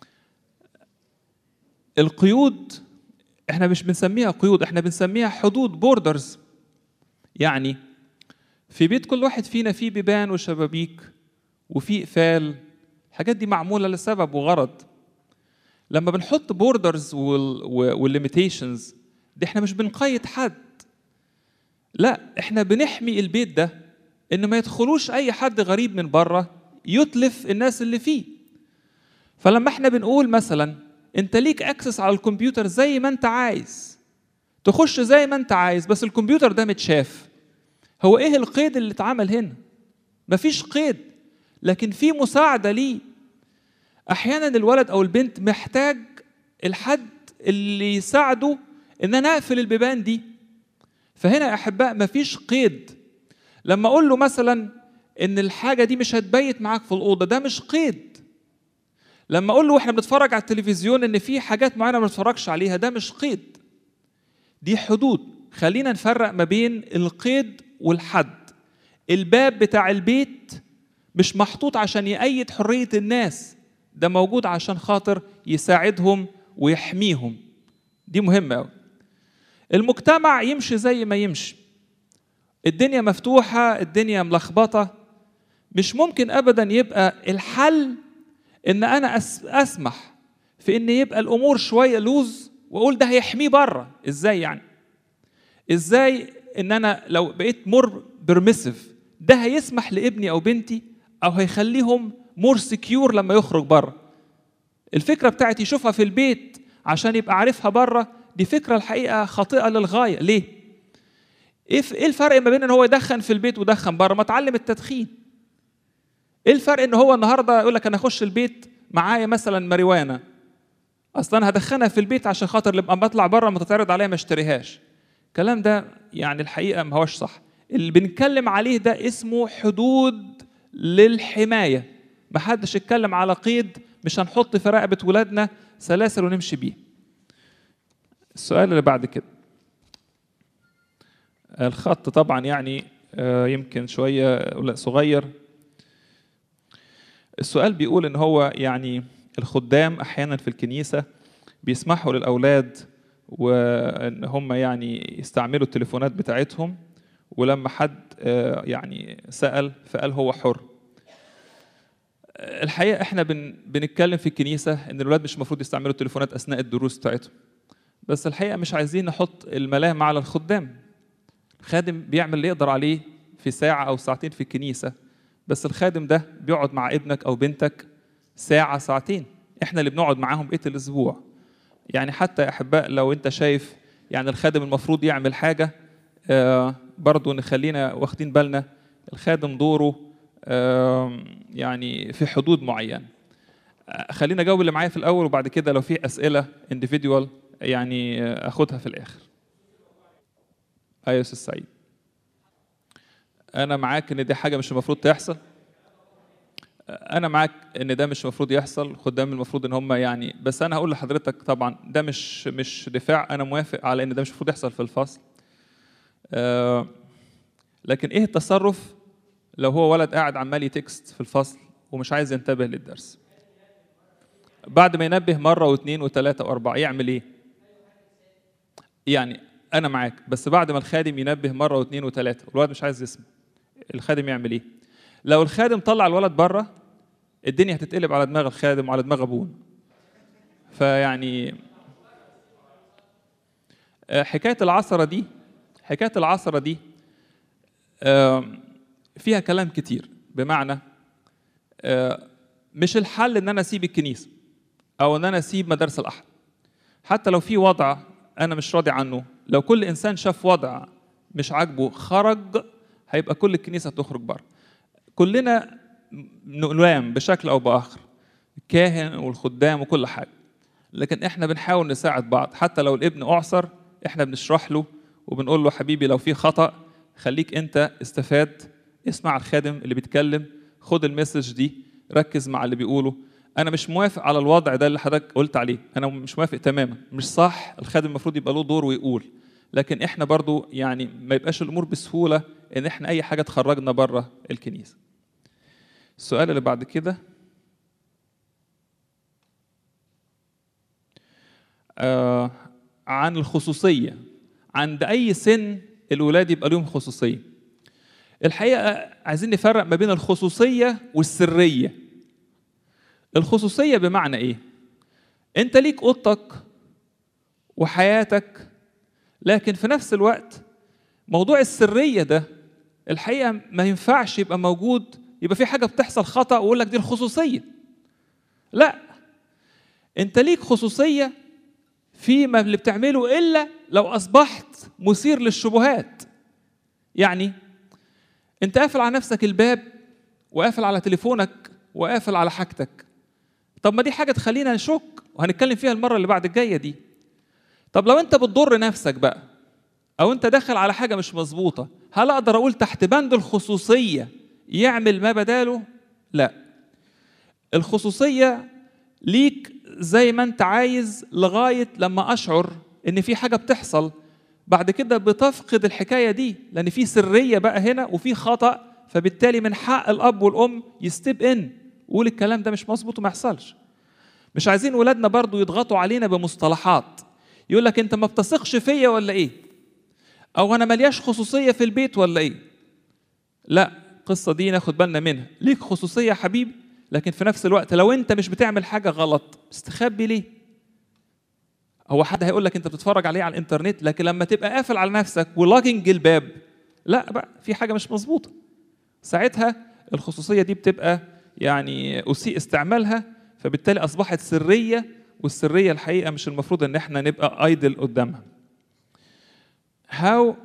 القيود احنا مش بنسميها قيود احنا بنسميها حدود بوردرز يعني في بيت كل واحد فينا فيه بيبان وشبابيك وفي قفال الحاجات دي معمولة لسبب وغرض لما بنحط بوردرز والليميتيشنز دي احنا مش بنقيد حد لا احنا بنحمي البيت ده ان ما يدخلوش اي حد غريب من بره يتلف الناس اللي فيه فلما احنا بنقول مثلا انت ليك اكسس على الكمبيوتر زي ما انت عايز تخش زي ما انت عايز بس الكمبيوتر ده متشاف هو ايه القيد اللي اتعمل هنا مفيش قيد لكن في مساعدة ليه احيانا الولد او البنت محتاج الحد اللي يساعده ان انا اقفل البيبان دي فهنا يا احباء مفيش قيد لما اقول له مثلا ان الحاجه دي مش هتبيت معاك في الاوضه ده مش قيد لما اقول له واحنا بنتفرج على التلفزيون ان في حاجات معينه ما بنتفرجش عليها ده مش قيد دي حدود خلينا نفرق ما بين القيد والحد الباب بتاع البيت مش محطوط عشان يأيد حرية الناس ده موجود عشان خاطر يساعدهم ويحميهم دي مهمة أوي المجتمع يمشي زي ما يمشي الدنيا مفتوحة الدنيا ملخبطة مش ممكن أبدا يبقى الحل إن أنا أس- أسمح في إن يبقى الأمور شوية لوز وأقول ده هيحميه بره إزاي يعني إزاي إن أنا لو بقيت مور بيرميسيف ده هيسمح لابني أو بنتي أو هيخليهم مور سكيور لما يخرج بره الفكرة بتاعت يشوفها في البيت عشان يبقى عارفها بره دي فكرة الحقيقة خاطئة للغاية ليه؟ ايه ف- إيه الفرق ما بين ان هو يدخن في البيت ويدخن بره ما اتعلم التدخين ايه الفرق ان هو النهارده يقول لك انا اخش البيت معايا مثلا ماريوانا اصلا هدخنها في البيت عشان خاطر لما بطلع بره ما تتعرض عليا ما اشتريهاش الكلام ده يعني الحقيقه ما هوش صح اللي بنتكلم عليه ده اسمه حدود للحمايه ما حدش يتكلم على قيد مش هنحط في رقبه ولادنا سلاسل ونمشي بيه السؤال اللي بعد كده الخط طبعا يعني آه، يمكن شويه لا، صغير السؤال بيقول ان هو يعني الخدام احيانا في الكنيسه بيسمحوا للاولاد وان هم يعني يستعملوا التليفونات بتاعتهم ولما حد آه، يعني سال فقال هو حر آه، الحقيقه احنا بن بنتكلم في الكنيسه ان الولاد مش المفروض يستعملوا التليفونات اثناء الدروس بتاعتهم بس الحقيقه مش عايزين نحط الملام على الخدام الخادم بيعمل اللي يقدر عليه في ساعة أو ساعتين في الكنيسة بس الخادم ده بيقعد مع ابنك أو بنتك ساعة ساعتين احنا اللي بنقعد معاهم بقية الأسبوع يعني حتى يا أحباء لو أنت شايف يعني الخادم المفروض يعمل حاجة آه برضو نخلينا واخدين بالنا الخادم دوره آه يعني في حدود معينة آه، خلينا أجاوب اللي معايا في الأول وبعد كده لو في أسئلة individual يعني آه، أخدها في الآخر ايوه يا استاذ سعيد انا معاك ان دي حاجه مش المفروض تحصل انا معاك ان ده مش المفروض يحصل خدام المفروض ان هم يعني بس انا هقول لحضرتك طبعا ده مش مش دفاع انا موافق على ان ده مش المفروض يحصل في الفصل آه لكن ايه التصرف لو هو ولد قاعد عمال يتكست في الفصل ومش عايز ينتبه للدرس بعد ما ينبه مره واثنين وثلاثه واربعه يعمل ايه يعني انا معاك بس بعد ما الخادم ينبه مره واثنين وثلاثه والولد مش عايز يسمع الخادم يعمل ايه لو الخادم طلع الولد بره الدنيا هتتقلب على دماغ الخادم وعلى دماغ ابوه فيعني آه، حكايه العصره دي حكايه العصره دي آم، فيها كلام كتير بمعنى آه، مش الحل ان انا اسيب الكنيسه او ان انا اسيب مدارس الاحد حتى لو في وضع انا مش راضي عنه لو كل انسان شاف وضع مش عاجبه خرج هيبقى كل الكنيسه تخرج بره كلنا نلام بشكل او باخر الكاهن والخدام وكل حاجه لكن احنا بنحاول نساعد بعض حتى لو الابن اعصر احنا بنشرح له وبنقول له حبيبي لو في خطا خليك انت استفاد اسمع الخادم اللي بيتكلم خد المسج دي ركز مع اللي بيقوله انا مش موافق على الوضع ده اللي حضرتك قلت عليه انا مش موافق تماما مش صح الخادم المفروض يبقى له دور ويقول لكن احنا برضو يعني ما يبقاش الامور بسهوله ان احنا اي حاجه تخرجنا بره الكنيسه السؤال اللي بعد كده آه عن الخصوصيه عند اي سن الولاد يبقى لهم خصوصيه الحقيقه عايزين نفرق ما بين الخصوصيه والسريه الخصوصيه بمعنى ايه انت ليك اوضتك وحياتك لكن في نفس الوقت موضوع السريه ده الحقيقه ما ينفعش يبقى موجود يبقى في حاجه بتحصل خطا ويقول لك دي الخصوصيه لا انت ليك خصوصيه فيما اللي بتعمله الا لو اصبحت مثير للشبهات يعني انت قافل على نفسك الباب وقافل على تليفونك وقافل على حاجتك طب ما دي حاجه تخلينا نشك وهنتكلم فيها المره اللي بعد الجايه دي طب لو انت بتضر نفسك بقى او انت داخل على حاجه مش مظبوطه هل اقدر اقول تحت بند الخصوصيه يعمل ما بداله لا الخصوصيه ليك زي ما انت عايز لغايه لما اشعر ان في حاجه بتحصل بعد كده بتفقد الحكايه دي لان في سريه بقى هنا وفي خطا فبالتالي من حق الاب والام يستيب ان ويقول الكلام ده مش مظبوط وما يحصلش مش عايزين ولادنا برضو يضغطوا علينا بمصطلحات يقول لك انت ما بتثقش فيا ولا ايه او انا ملياش خصوصيه في البيت ولا ايه لا القصه دي ناخد بالنا منها ليك خصوصيه يا حبيبي لكن في نفس الوقت لو انت مش بتعمل حاجه غلط استخبي ليه هو حد هيقول لك انت بتتفرج عليه على الانترنت لكن لما تبقى قافل على نفسك ولاجنج الباب لا بقى في حاجه مش مظبوطه ساعتها الخصوصيه دي بتبقى يعني اسيء استعمالها فبالتالي اصبحت سريه والسريه الحقيقه مش المفروض ان احنا نبقى ايدل قدامها how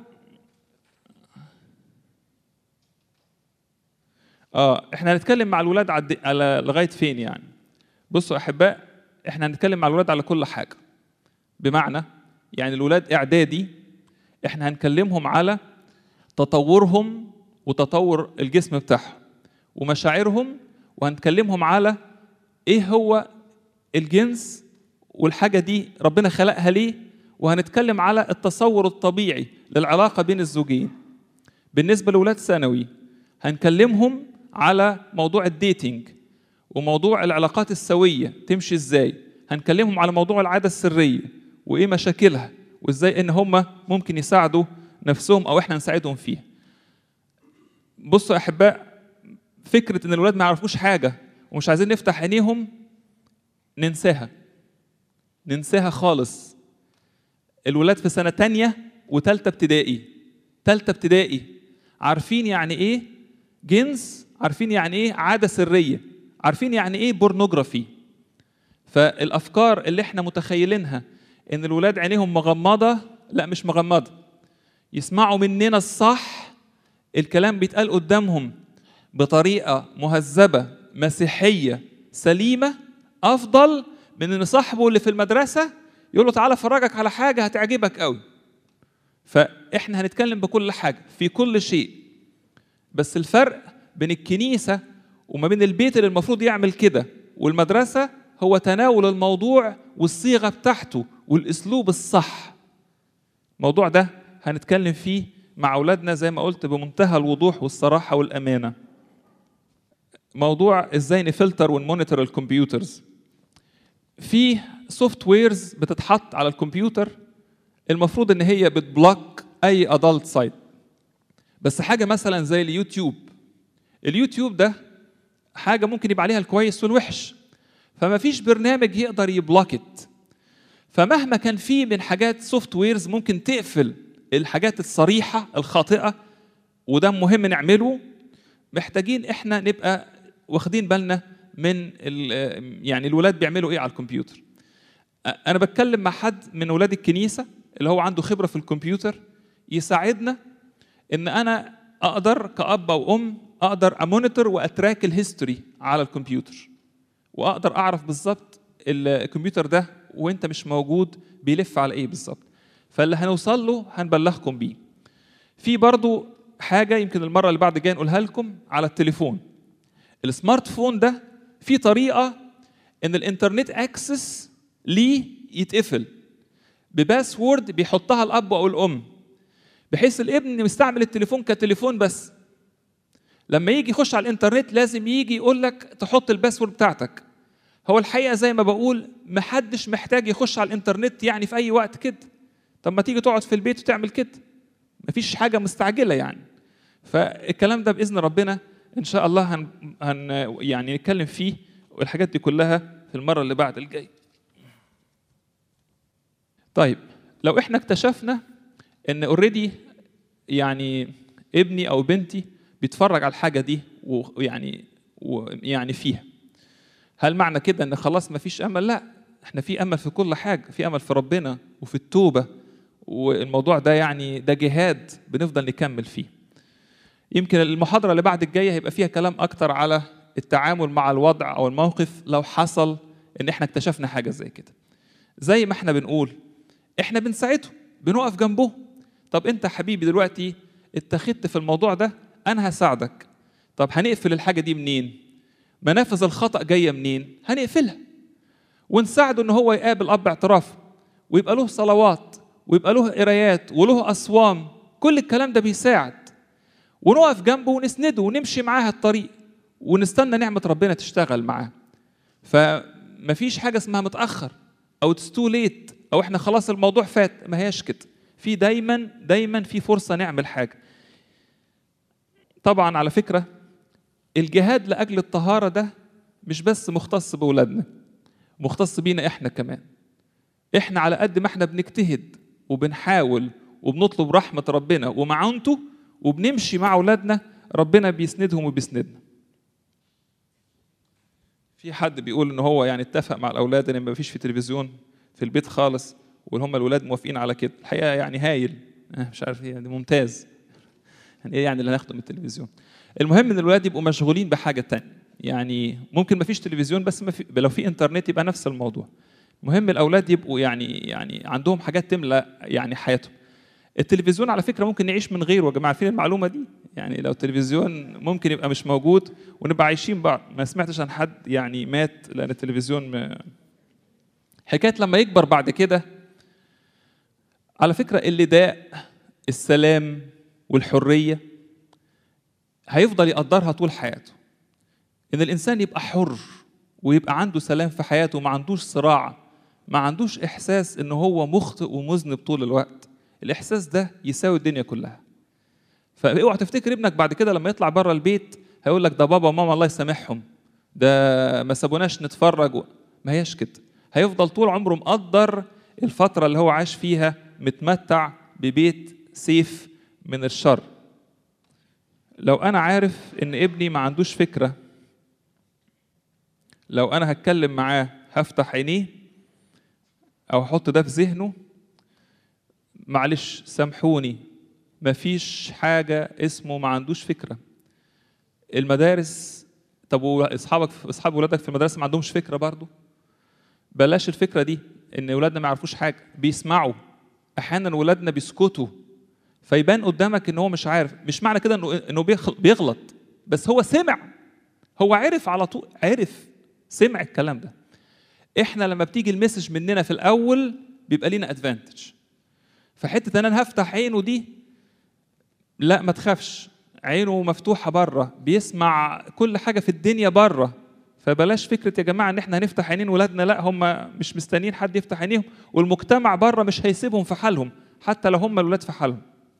اه احنا هنتكلم مع الولاد على على لغايه فين يعني بصوا احباء احنا هنتكلم مع الولاد على كل حاجه بمعنى يعني الولاد اعدادي احنا هنكلمهم على تطورهم وتطور الجسم بتاعهم ومشاعرهم وهنكلمهم على ايه هو الجنس والحاجه دي ربنا خلقها ليه وهنتكلم على التصور الطبيعي للعلاقه بين الزوجين بالنسبه لاولاد ثانوي هنكلمهم على موضوع الديتينج وموضوع العلاقات السويه تمشي ازاي هنكلمهم على موضوع العاده السريه وايه مشاكلها وازاي ان هم ممكن يساعدوا نفسهم او احنا نساعدهم فيها بصوا يا احباء فكره ان الولاد ما يعرفوش حاجه ومش عايزين نفتح عينيهم ننساها ننساها خالص الولاد في سنه تانية وتالتة ابتدائي تالتة ابتدائي عارفين يعني ايه جنس عارفين يعني ايه عاده سريه عارفين يعني ايه بورنوجرافي فالافكار اللي احنا متخيلينها ان الولاد عينيهم مغمضه لا مش مغمضه يسمعوا مننا الصح الكلام بيتقال قدامهم بطريقه مهذبه مسيحيه سليمه افضل من ان صاحبه اللي في المدرسه يقول له تعالى افرجك على حاجه هتعجبك قوي فاحنا هنتكلم بكل حاجه في كل شيء بس الفرق بين الكنيسه وما بين البيت اللي المفروض يعمل كده والمدرسه هو تناول الموضوع والصيغه بتاعته والاسلوب الصح الموضوع ده هنتكلم فيه مع اولادنا زي ما قلت بمنتهى الوضوح والصراحه والامانه موضوع ازاي نفلتر ونمونيتور الكمبيوترز في سوفت ويرز بتتحط على الكمبيوتر المفروض ان هي بتبلوك اي ادلت سايت بس حاجه مثلا زي اليوتيوب اليوتيوب ده حاجه ممكن يبقى عليها الكويس والوحش فما فيش برنامج يقدر يبلوكت فمهما كان فيه من حاجات سوفت ويرز ممكن تقفل الحاجات الصريحه الخاطئه وده مهم نعمله محتاجين احنا نبقى واخدين بالنا من يعني الولاد بيعملوا ايه على الكمبيوتر انا بتكلم مع حد من ولاد الكنيسه اللي هو عنده خبره في الكمبيوتر يساعدنا ان انا اقدر كاب او ام اقدر امونيتور واتراك الهيستوري على الكمبيوتر واقدر اعرف بالظبط الكمبيوتر ده وانت مش موجود بيلف على ايه بالظبط فاللي هنوصل له هنبلغكم بيه في برضو حاجه يمكن المره اللي بعد جايه نقولها لكم على التليفون السمارت فون ده في طريقه ان الانترنت اكسس ليه يتقفل بباسورد بيحطها الاب او الام بحيث الابن مستعمل التليفون كتليفون بس لما يجي يخش على الانترنت لازم يجي يقول لك تحط الباسورد بتاعتك هو الحقيقه زي ما بقول محدش محتاج يخش على الانترنت يعني في اي وقت كده طب ما تيجي تقعد في البيت وتعمل كده مفيش حاجه مستعجله يعني فالكلام ده باذن ربنا ان شاء الله هن, هن يعني نتكلم فيه والحاجات دي كلها في المره اللي بعد الجاي طيب لو احنا اكتشفنا ان اوريدي يعني ابني او بنتي بيتفرج على الحاجه دي ويعني ويعني فيها هل معنى كده ان خلاص ما فيش امل لا احنا في امل في كل حاجه في امل في ربنا وفي التوبه والموضوع ده يعني ده جهاد بنفضل نكمل فيه يمكن المحاضره اللي بعد الجايه هيبقى فيها كلام اكتر على التعامل مع الوضع او الموقف لو حصل ان احنا اكتشفنا حاجه زي كده زي ما احنا بنقول احنا بنساعده بنقف جنبه طب انت حبيبي دلوقتي اتخذت في الموضوع ده انا هساعدك طب هنقفل الحاجه دي منين منافذ الخطا جايه منين هنقفلها ونساعده ان هو يقابل اب اعترافه ويبقى له صلوات ويبقى له قرايات وله اصوام كل الكلام ده بيساعد ونقف جنبه ونسنده ونمشي معاه الطريق ونستنى نعمه ربنا تشتغل معاه فمفيش حاجه اسمها متاخر او اتس تو ليت او احنا خلاص الموضوع فات ما هياش كده في دايما دايما في فرصه نعمل حاجه طبعا على فكره الجهاد لاجل الطهاره ده مش بس مختص باولادنا مختص بينا احنا كمان احنا على قد ما احنا بنجتهد وبنحاول وبنطلب رحمه ربنا ومعونته وبنمشي مع اولادنا ربنا بيسندهم وبيسندنا في حد بيقول ان هو يعني اتفق مع الاولاد ان ما فيش في تلفزيون في البيت خالص وهم الولاد موافقين على كده الحقيقه يعني هايل مش عارف ايه يعني ممتاز يعني ايه يعني اللي هناخده من التلفزيون المهم ان الولاد يبقوا مشغولين بحاجه تانية يعني ممكن ما فيش تلفزيون بس ما في لو في انترنت يبقى نفس الموضوع المهم الاولاد يبقوا يعني يعني عندهم حاجات تملى يعني حياتهم التلفزيون على فكره ممكن نعيش من غيره يا جماعه عارفين المعلومه دي يعني لو التلفزيون ممكن يبقى مش موجود ونبقى عايشين بعض ما سمعتش عن حد يعني مات لان التلفزيون م... حكايه لما يكبر بعد كده على فكره اللي داء السلام والحريه هيفضل يقدرها طول حياته ان الانسان يبقى حر ويبقى عنده سلام في حياته ما عندوش صراع ما عندوش احساس ان هو مخطئ ومذنب طول الوقت الاحساس ده يساوي الدنيا كلها فاوعى تفتكر ابنك بعد كده لما يطلع بره البيت هيقول لك ده بابا وماما الله يسامحهم ده ما سابوناش نتفرج و... ما هياش كده هيفضل طول عمره مقدر الفترة اللي هو عاش فيها متمتع ببيت سيف من الشر لو أنا عارف إن ابني ما عندوش فكرة لو أنا هتكلم معاه هفتح عينيه أو أحط ده في ذهنه معلش سامحوني مفيش حاجة اسمه ما عندوش فكرة المدارس طب واصحابك اصحاب ولادك في المدرسه ما عندهمش فكره برضو بلاش الفكره دي ان ولادنا ما يعرفوش حاجه بيسمعوا احيانا ولادنا بيسكتوا فيبان قدامك ان هو مش عارف مش معنى كده انه انه بيغلط بس هو سمع هو عرف على طول عرف سمع الكلام ده احنا لما بتيجي المسج مننا في الاول بيبقى لينا ادفانتج فحته ان انا هفتح عينه دي لا ما تخافش عينه مفتوحه بره بيسمع كل حاجه في الدنيا بره فبلاش فكره يا جماعه ان احنا هنفتح عينين ولادنا لا هم مش مستنيين حد يفتح عينيهم والمجتمع بره مش هيسيبهم في حالهم حتى لو هم الولاد في حالهم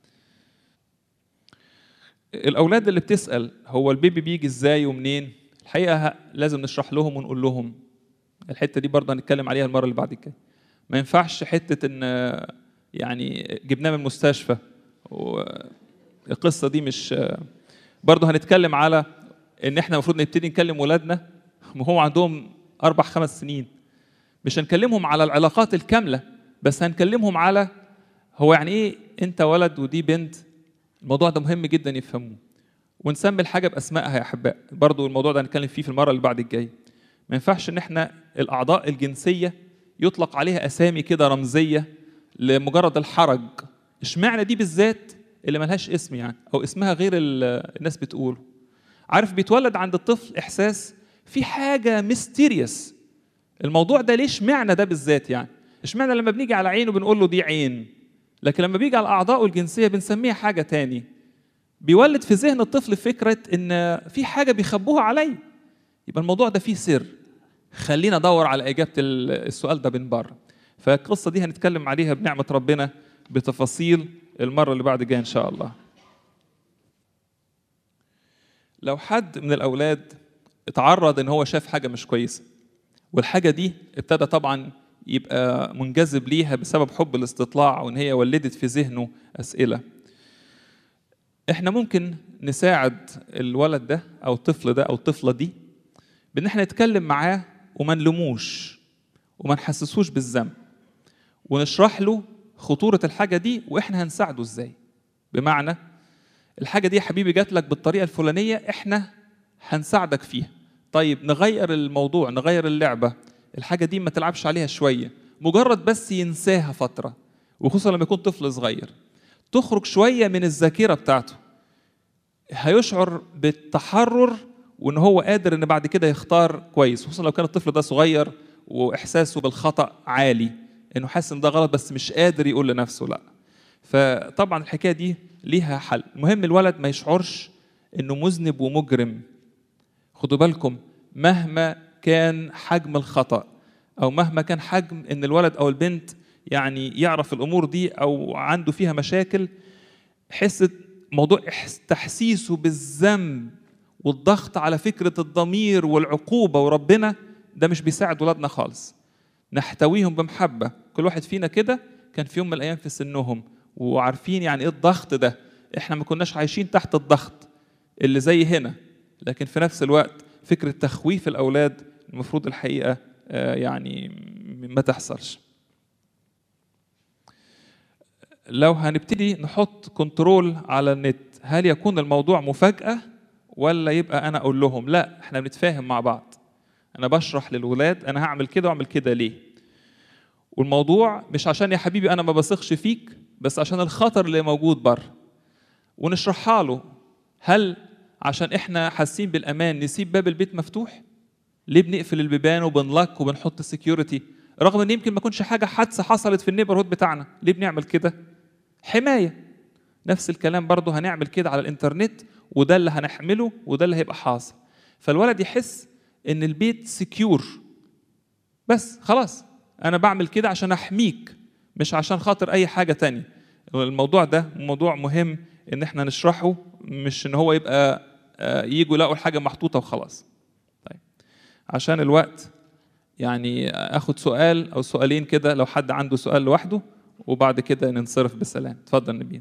الاولاد اللي بتسال هو البيبي بيجي ازاي ومنين الحقيقه لازم نشرح لهم ونقول لهم الحته دي برضه هنتكلم عليها المره اللي بعد كده ما ينفعش حته ان يعني جبناه من المستشفى القصه دي مش برضه هنتكلم على ان احنا المفروض نبتدي نكلم ولادنا وهو عندهم اربع خمس سنين مش هنكلمهم على العلاقات الكامله بس هنكلمهم على هو يعني ايه انت ولد ودي بنت الموضوع ده مهم جدا يفهموه ونسمي الحاجه باسمائها يا احباء برضه الموضوع ده هنتكلم فيه في المره اللي بعد الجايه ما ينفعش ان احنا الاعضاء الجنسيه يطلق عليها اسامي كده رمزيه لمجرد الحرج اشمعنى دي بالذات اللي ملهاش اسم يعني او اسمها غير الناس بتقوله عارف بيتولد عند الطفل احساس في حاجه ميستيريس الموضوع ده ليش معنى ده بالذات يعني اشمعنى لما بنيجي على عينه بنقول له دي عين لكن لما بيجي على اعضائه الجنسيه بنسميها حاجه تاني بيولد في ذهن الطفل فكره ان في حاجه بيخبوها عليا يبقى الموضوع ده فيه سر خلينا ادور على اجابه السؤال ده من بره فالقصه دي هنتكلم عليها بنعمه ربنا بتفاصيل المره اللي بعد جايه ان شاء الله لو حد من الاولاد اتعرض ان هو شاف حاجه مش كويسه والحاجه دي ابتدى طبعا يبقى منجذب ليها بسبب حب الاستطلاع وان هي ولدت في ذهنه اسئله احنا ممكن نساعد الولد ده او الطفل ده او الطفله دي بان احنا نتكلم معاه وما نلوموش وما نحسسوش بالذنب ونشرح له خطوره الحاجه دي واحنا هنساعده ازاي بمعنى الحاجه دي يا حبيبي جات لك بالطريقه الفلانيه احنا هنساعدك فيها طيب نغير الموضوع نغير اللعبه الحاجه دي ما تلعبش عليها شويه مجرد بس ينساها فتره وخصوصا لما يكون طفل صغير تخرج شويه من الذاكره بتاعته هيشعر بالتحرر وان هو قادر ان بعد كده يختار كويس خصوصا لو كان الطفل ده صغير واحساسه بالخطا عالي انه حاسس ان ده غلط بس مش قادر يقول لنفسه لا فطبعا الحكايه دي ليها حل المهم الولد ما يشعرش انه مذنب ومجرم خدوا بالكم مهما كان حجم الخطا او مهما كان حجم ان الولد او البنت يعني يعرف الامور دي او عنده فيها مشاكل حس موضوع تحسيسه بالذنب والضغط على فكره الضمير والعقوبه وربنا ده مش بيساعد ولادنا خالص نحتويهم بمحبه كل واحد فينا كده كان في يوم من الايام في سنهم وعارفين يعني ايه الضغط ده احنا ما كناش عايشين تحت الضغط اللي زي هنا لكن في نفس الوقت فكره تخويف الاولاد المفروض الحقيقه يعني ما تحصلش لو هنبتدي نحط كنترول على النت هل يكون الموضوع مفاجاه ولا يبقى انا اقول لهم لا احنا بنتفاهم مع بعض انا بشرح للولاد انا هعمل كده واعمل كده ليه والموضوع مش عشان يا حبيبي انا ما بثقش فيك بس عشان الخطر اللي موجود بره ونشرحها له هل عشان احنا حاسين بالامان نسيب باب البيت مفتوح ليه بنقفل البيبان وبنلك وبنحط سكيورتي رغم ان يمكن ما يكونش حاجه حادثه حصلت في النيبرهود بتاعنا ليه بنعمل كده حمايه نفس الكلام برضه هنعمل كده على الانترنت وده اللي هنحمله وده اللي هيبقى حاصل فالولد يحس ان البيت سكيور بس خلاص انا بعمل كده عشان احميك مش عشان خاطر اي حاجه تانية الموضوع ده موضوع مهم ان احنا نشرحه مش ان هو يبقى يجوا يلاقوا الحاجه محطوطه وخلاص طيب عشان الوقت يعني اخد سؤال او سؤالين كده لو حد عنده سؤال لوحده وبعد كده ننصرف بسلام اتفضل نبيل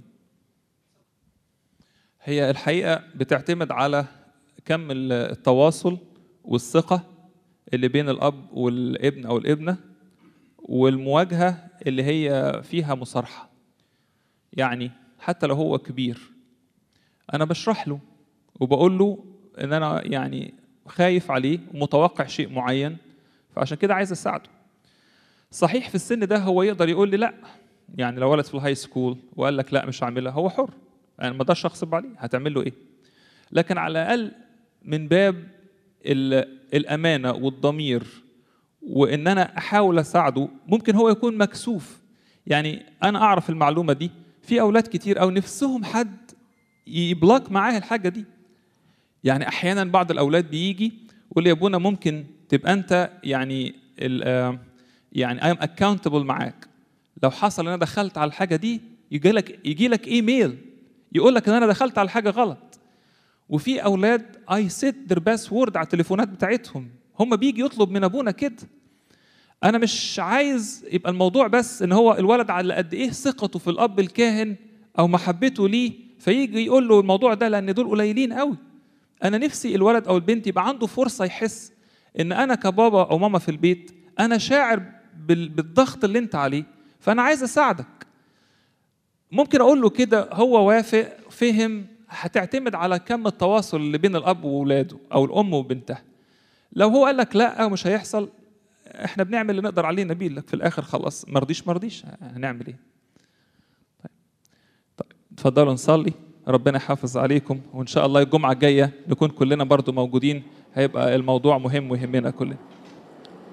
هي الحقيقه بتعتمد على كم التواصل والثقه اللي بين الاب والابن او الابنه والمواجهه اللي هي فيها مصارحه يعني حتى لو هو كبير انا بشرح له وبقول له ان انا يعني خايف عليه ومتوقع شيء معين فعشان كده عايز اساعده صحيح في السن ده هو يقدر يقول لي لا يعني لو ولد في الهاي سكول وقال لك لا مش هعملها هو حر انا يعني ما اقدرش اغصب عليه هتعمل له ايه لكن على الاقل من باب الامانه والضمير وان انا احاول اساعده ممكن هو يكون مكسوف يعني انا اعرف المعلومه دي في اولاد كتير او نفسهم حد يبلوك معاه الحاجه دي يعني احيانا بعض الاولاد بيجي يقول لي يا ابونا ممكن تبقى انت يعني يعني ايم اكاونتبل معاك لو حصل ان انا دخلت على الحاجه دي يجي لك يجي لك ايميل يقول لك ان انا دخلت على حاجه غلط وفي اولاد اي سيت ذير باسورد على التليفونات بتاعتهم هم بيجي يطلب من ابونا كده انا مش عايز يبقى الموضوع بس ان هو الولد على قد ايه ثقته في الاب الكاهن او محبته ليه فيجي يقول له الموضوع ده لان دول قليلين قوي انا نفسي الولد او البنت يبقى عنده فرصه يحس ان انا كبابا او ماما في البيت انا شاعر بالضغط اللي انت عليه فانا عايز اساعدك ممكن اقول له كده هو وافق فهم هتعتمد على كم التواصل اللي بين الاب وولاده او الام وبنتها لو هو قال لك لا مش هيحصل احنا بنعمل اللي نقدر عليه نبيل لك في الاخر خلاص مرضيش مرضيش هنعمل ايه طيب طيب اتفضلوا نصلي ربنا يحافظ عليكم وان شاء الله الجمعه الجايه نكون كلنا برضو موجودين هيبقى الموضوع مهم ويهمنا كلنا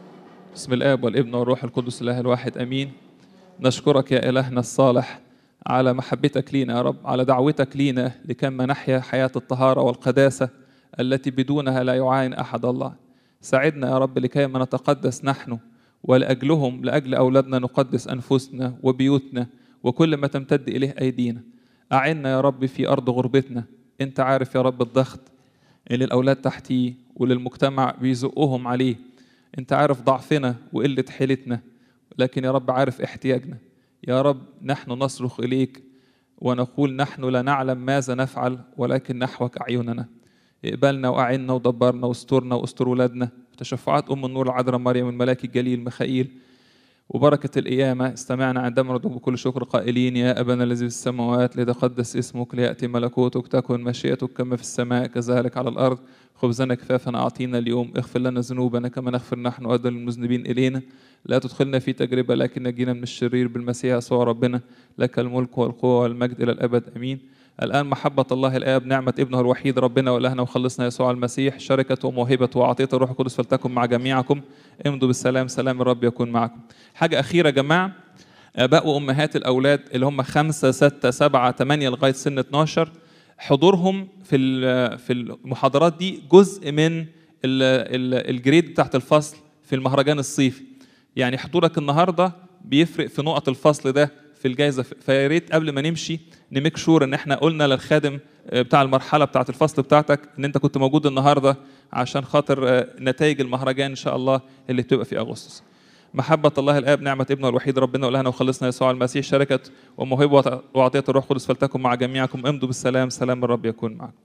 بسم الآب والابن والروح القدس الله الواحد أمين نشكرك يا إلهنا الصالح على محبتك لينا يا رب على دعوتك لينا لكما نحيا حياة الطهارة والقداسة التي بدونها لا يعاين أحد الله ساعدنا يا رب لكيما نتقدس نحن ولأجلهم لأجل أولادنا نقدس أنفسنا وبيوتنا وكل ما تمتد إليه أيدينا أعنا يا رب في أرض غربتنا أنت عارف يا رب الضغط اللي الأولاد تحتيه وللمجتمع بيزقهم عليه أنت عارف ضعفنا وقلة حيلتنا لكن يا رب عارف احتياجنا يا رب نحن نصرخ إليك ونقول نحن لا نعلم ماذا نفعل ولكن نحوك أعيننا اقبلنا وأعنا ودبرنا واسترنا واستر ولادنا تشفعات أم النور العذراء مريم الملاك الجليل ميخائيل وبركة القيامة استمعنا عندما ندعو بكل شكر قائلين يا أبانا الذي في السماوات ليتقدس اسمك ليأتي ملكوتك تكن مشيئتك كما في السماء كذلك على الأرض خبزنا كفافنا أعطينا اليوم اغفر لنا ذنوبنا كما نغفر نحن أيضا للمذنبين إلينا لا تدخلنا في تجربة لكن نجينا من الشرير بالمسيح يسوع ربنا لك الملك والقوة والمجد إلى الأبد أمين الآن محبة الله الآب نعمة ابنه الوحيد ربنا وإلهنا وخلصنا يسوع المسيح شركة وموهبة وعطية الروح القدس فلتكن مع جميعكم امضوا بالسلام سلام الرب يكون معكم حاجة أخيرة يا جماعة آباء وأمهات الأولاد اللي هم خمسة ستة سبعة ثمانية لغاية سن 12 حضورهم في في المحاضرات دي جزء من الجريد بتاعت الفصل في المهرجان الصيفي يعني حضورك النهارده بيفرق في نقط الفصل ده في الجائزه فيا ريت قبل ما نمشي نميك شور ان احنا قلنا للخادم بتاع المرحله بتاعت الفصل بتاعتك ان انت كنت موجود النهارده عشان خاطر نتائج المهرجان ان شاء الله اللي تبقى في اغسطس محبة الله الآب نعمة ابنه الوحيد ربنا ولهنا وخلصنا يسوع المسيح شركة وموهبة وعطية الروح القدس فلتكن مع جميعكم امضوا بالسلام سلام الرب يكون معكم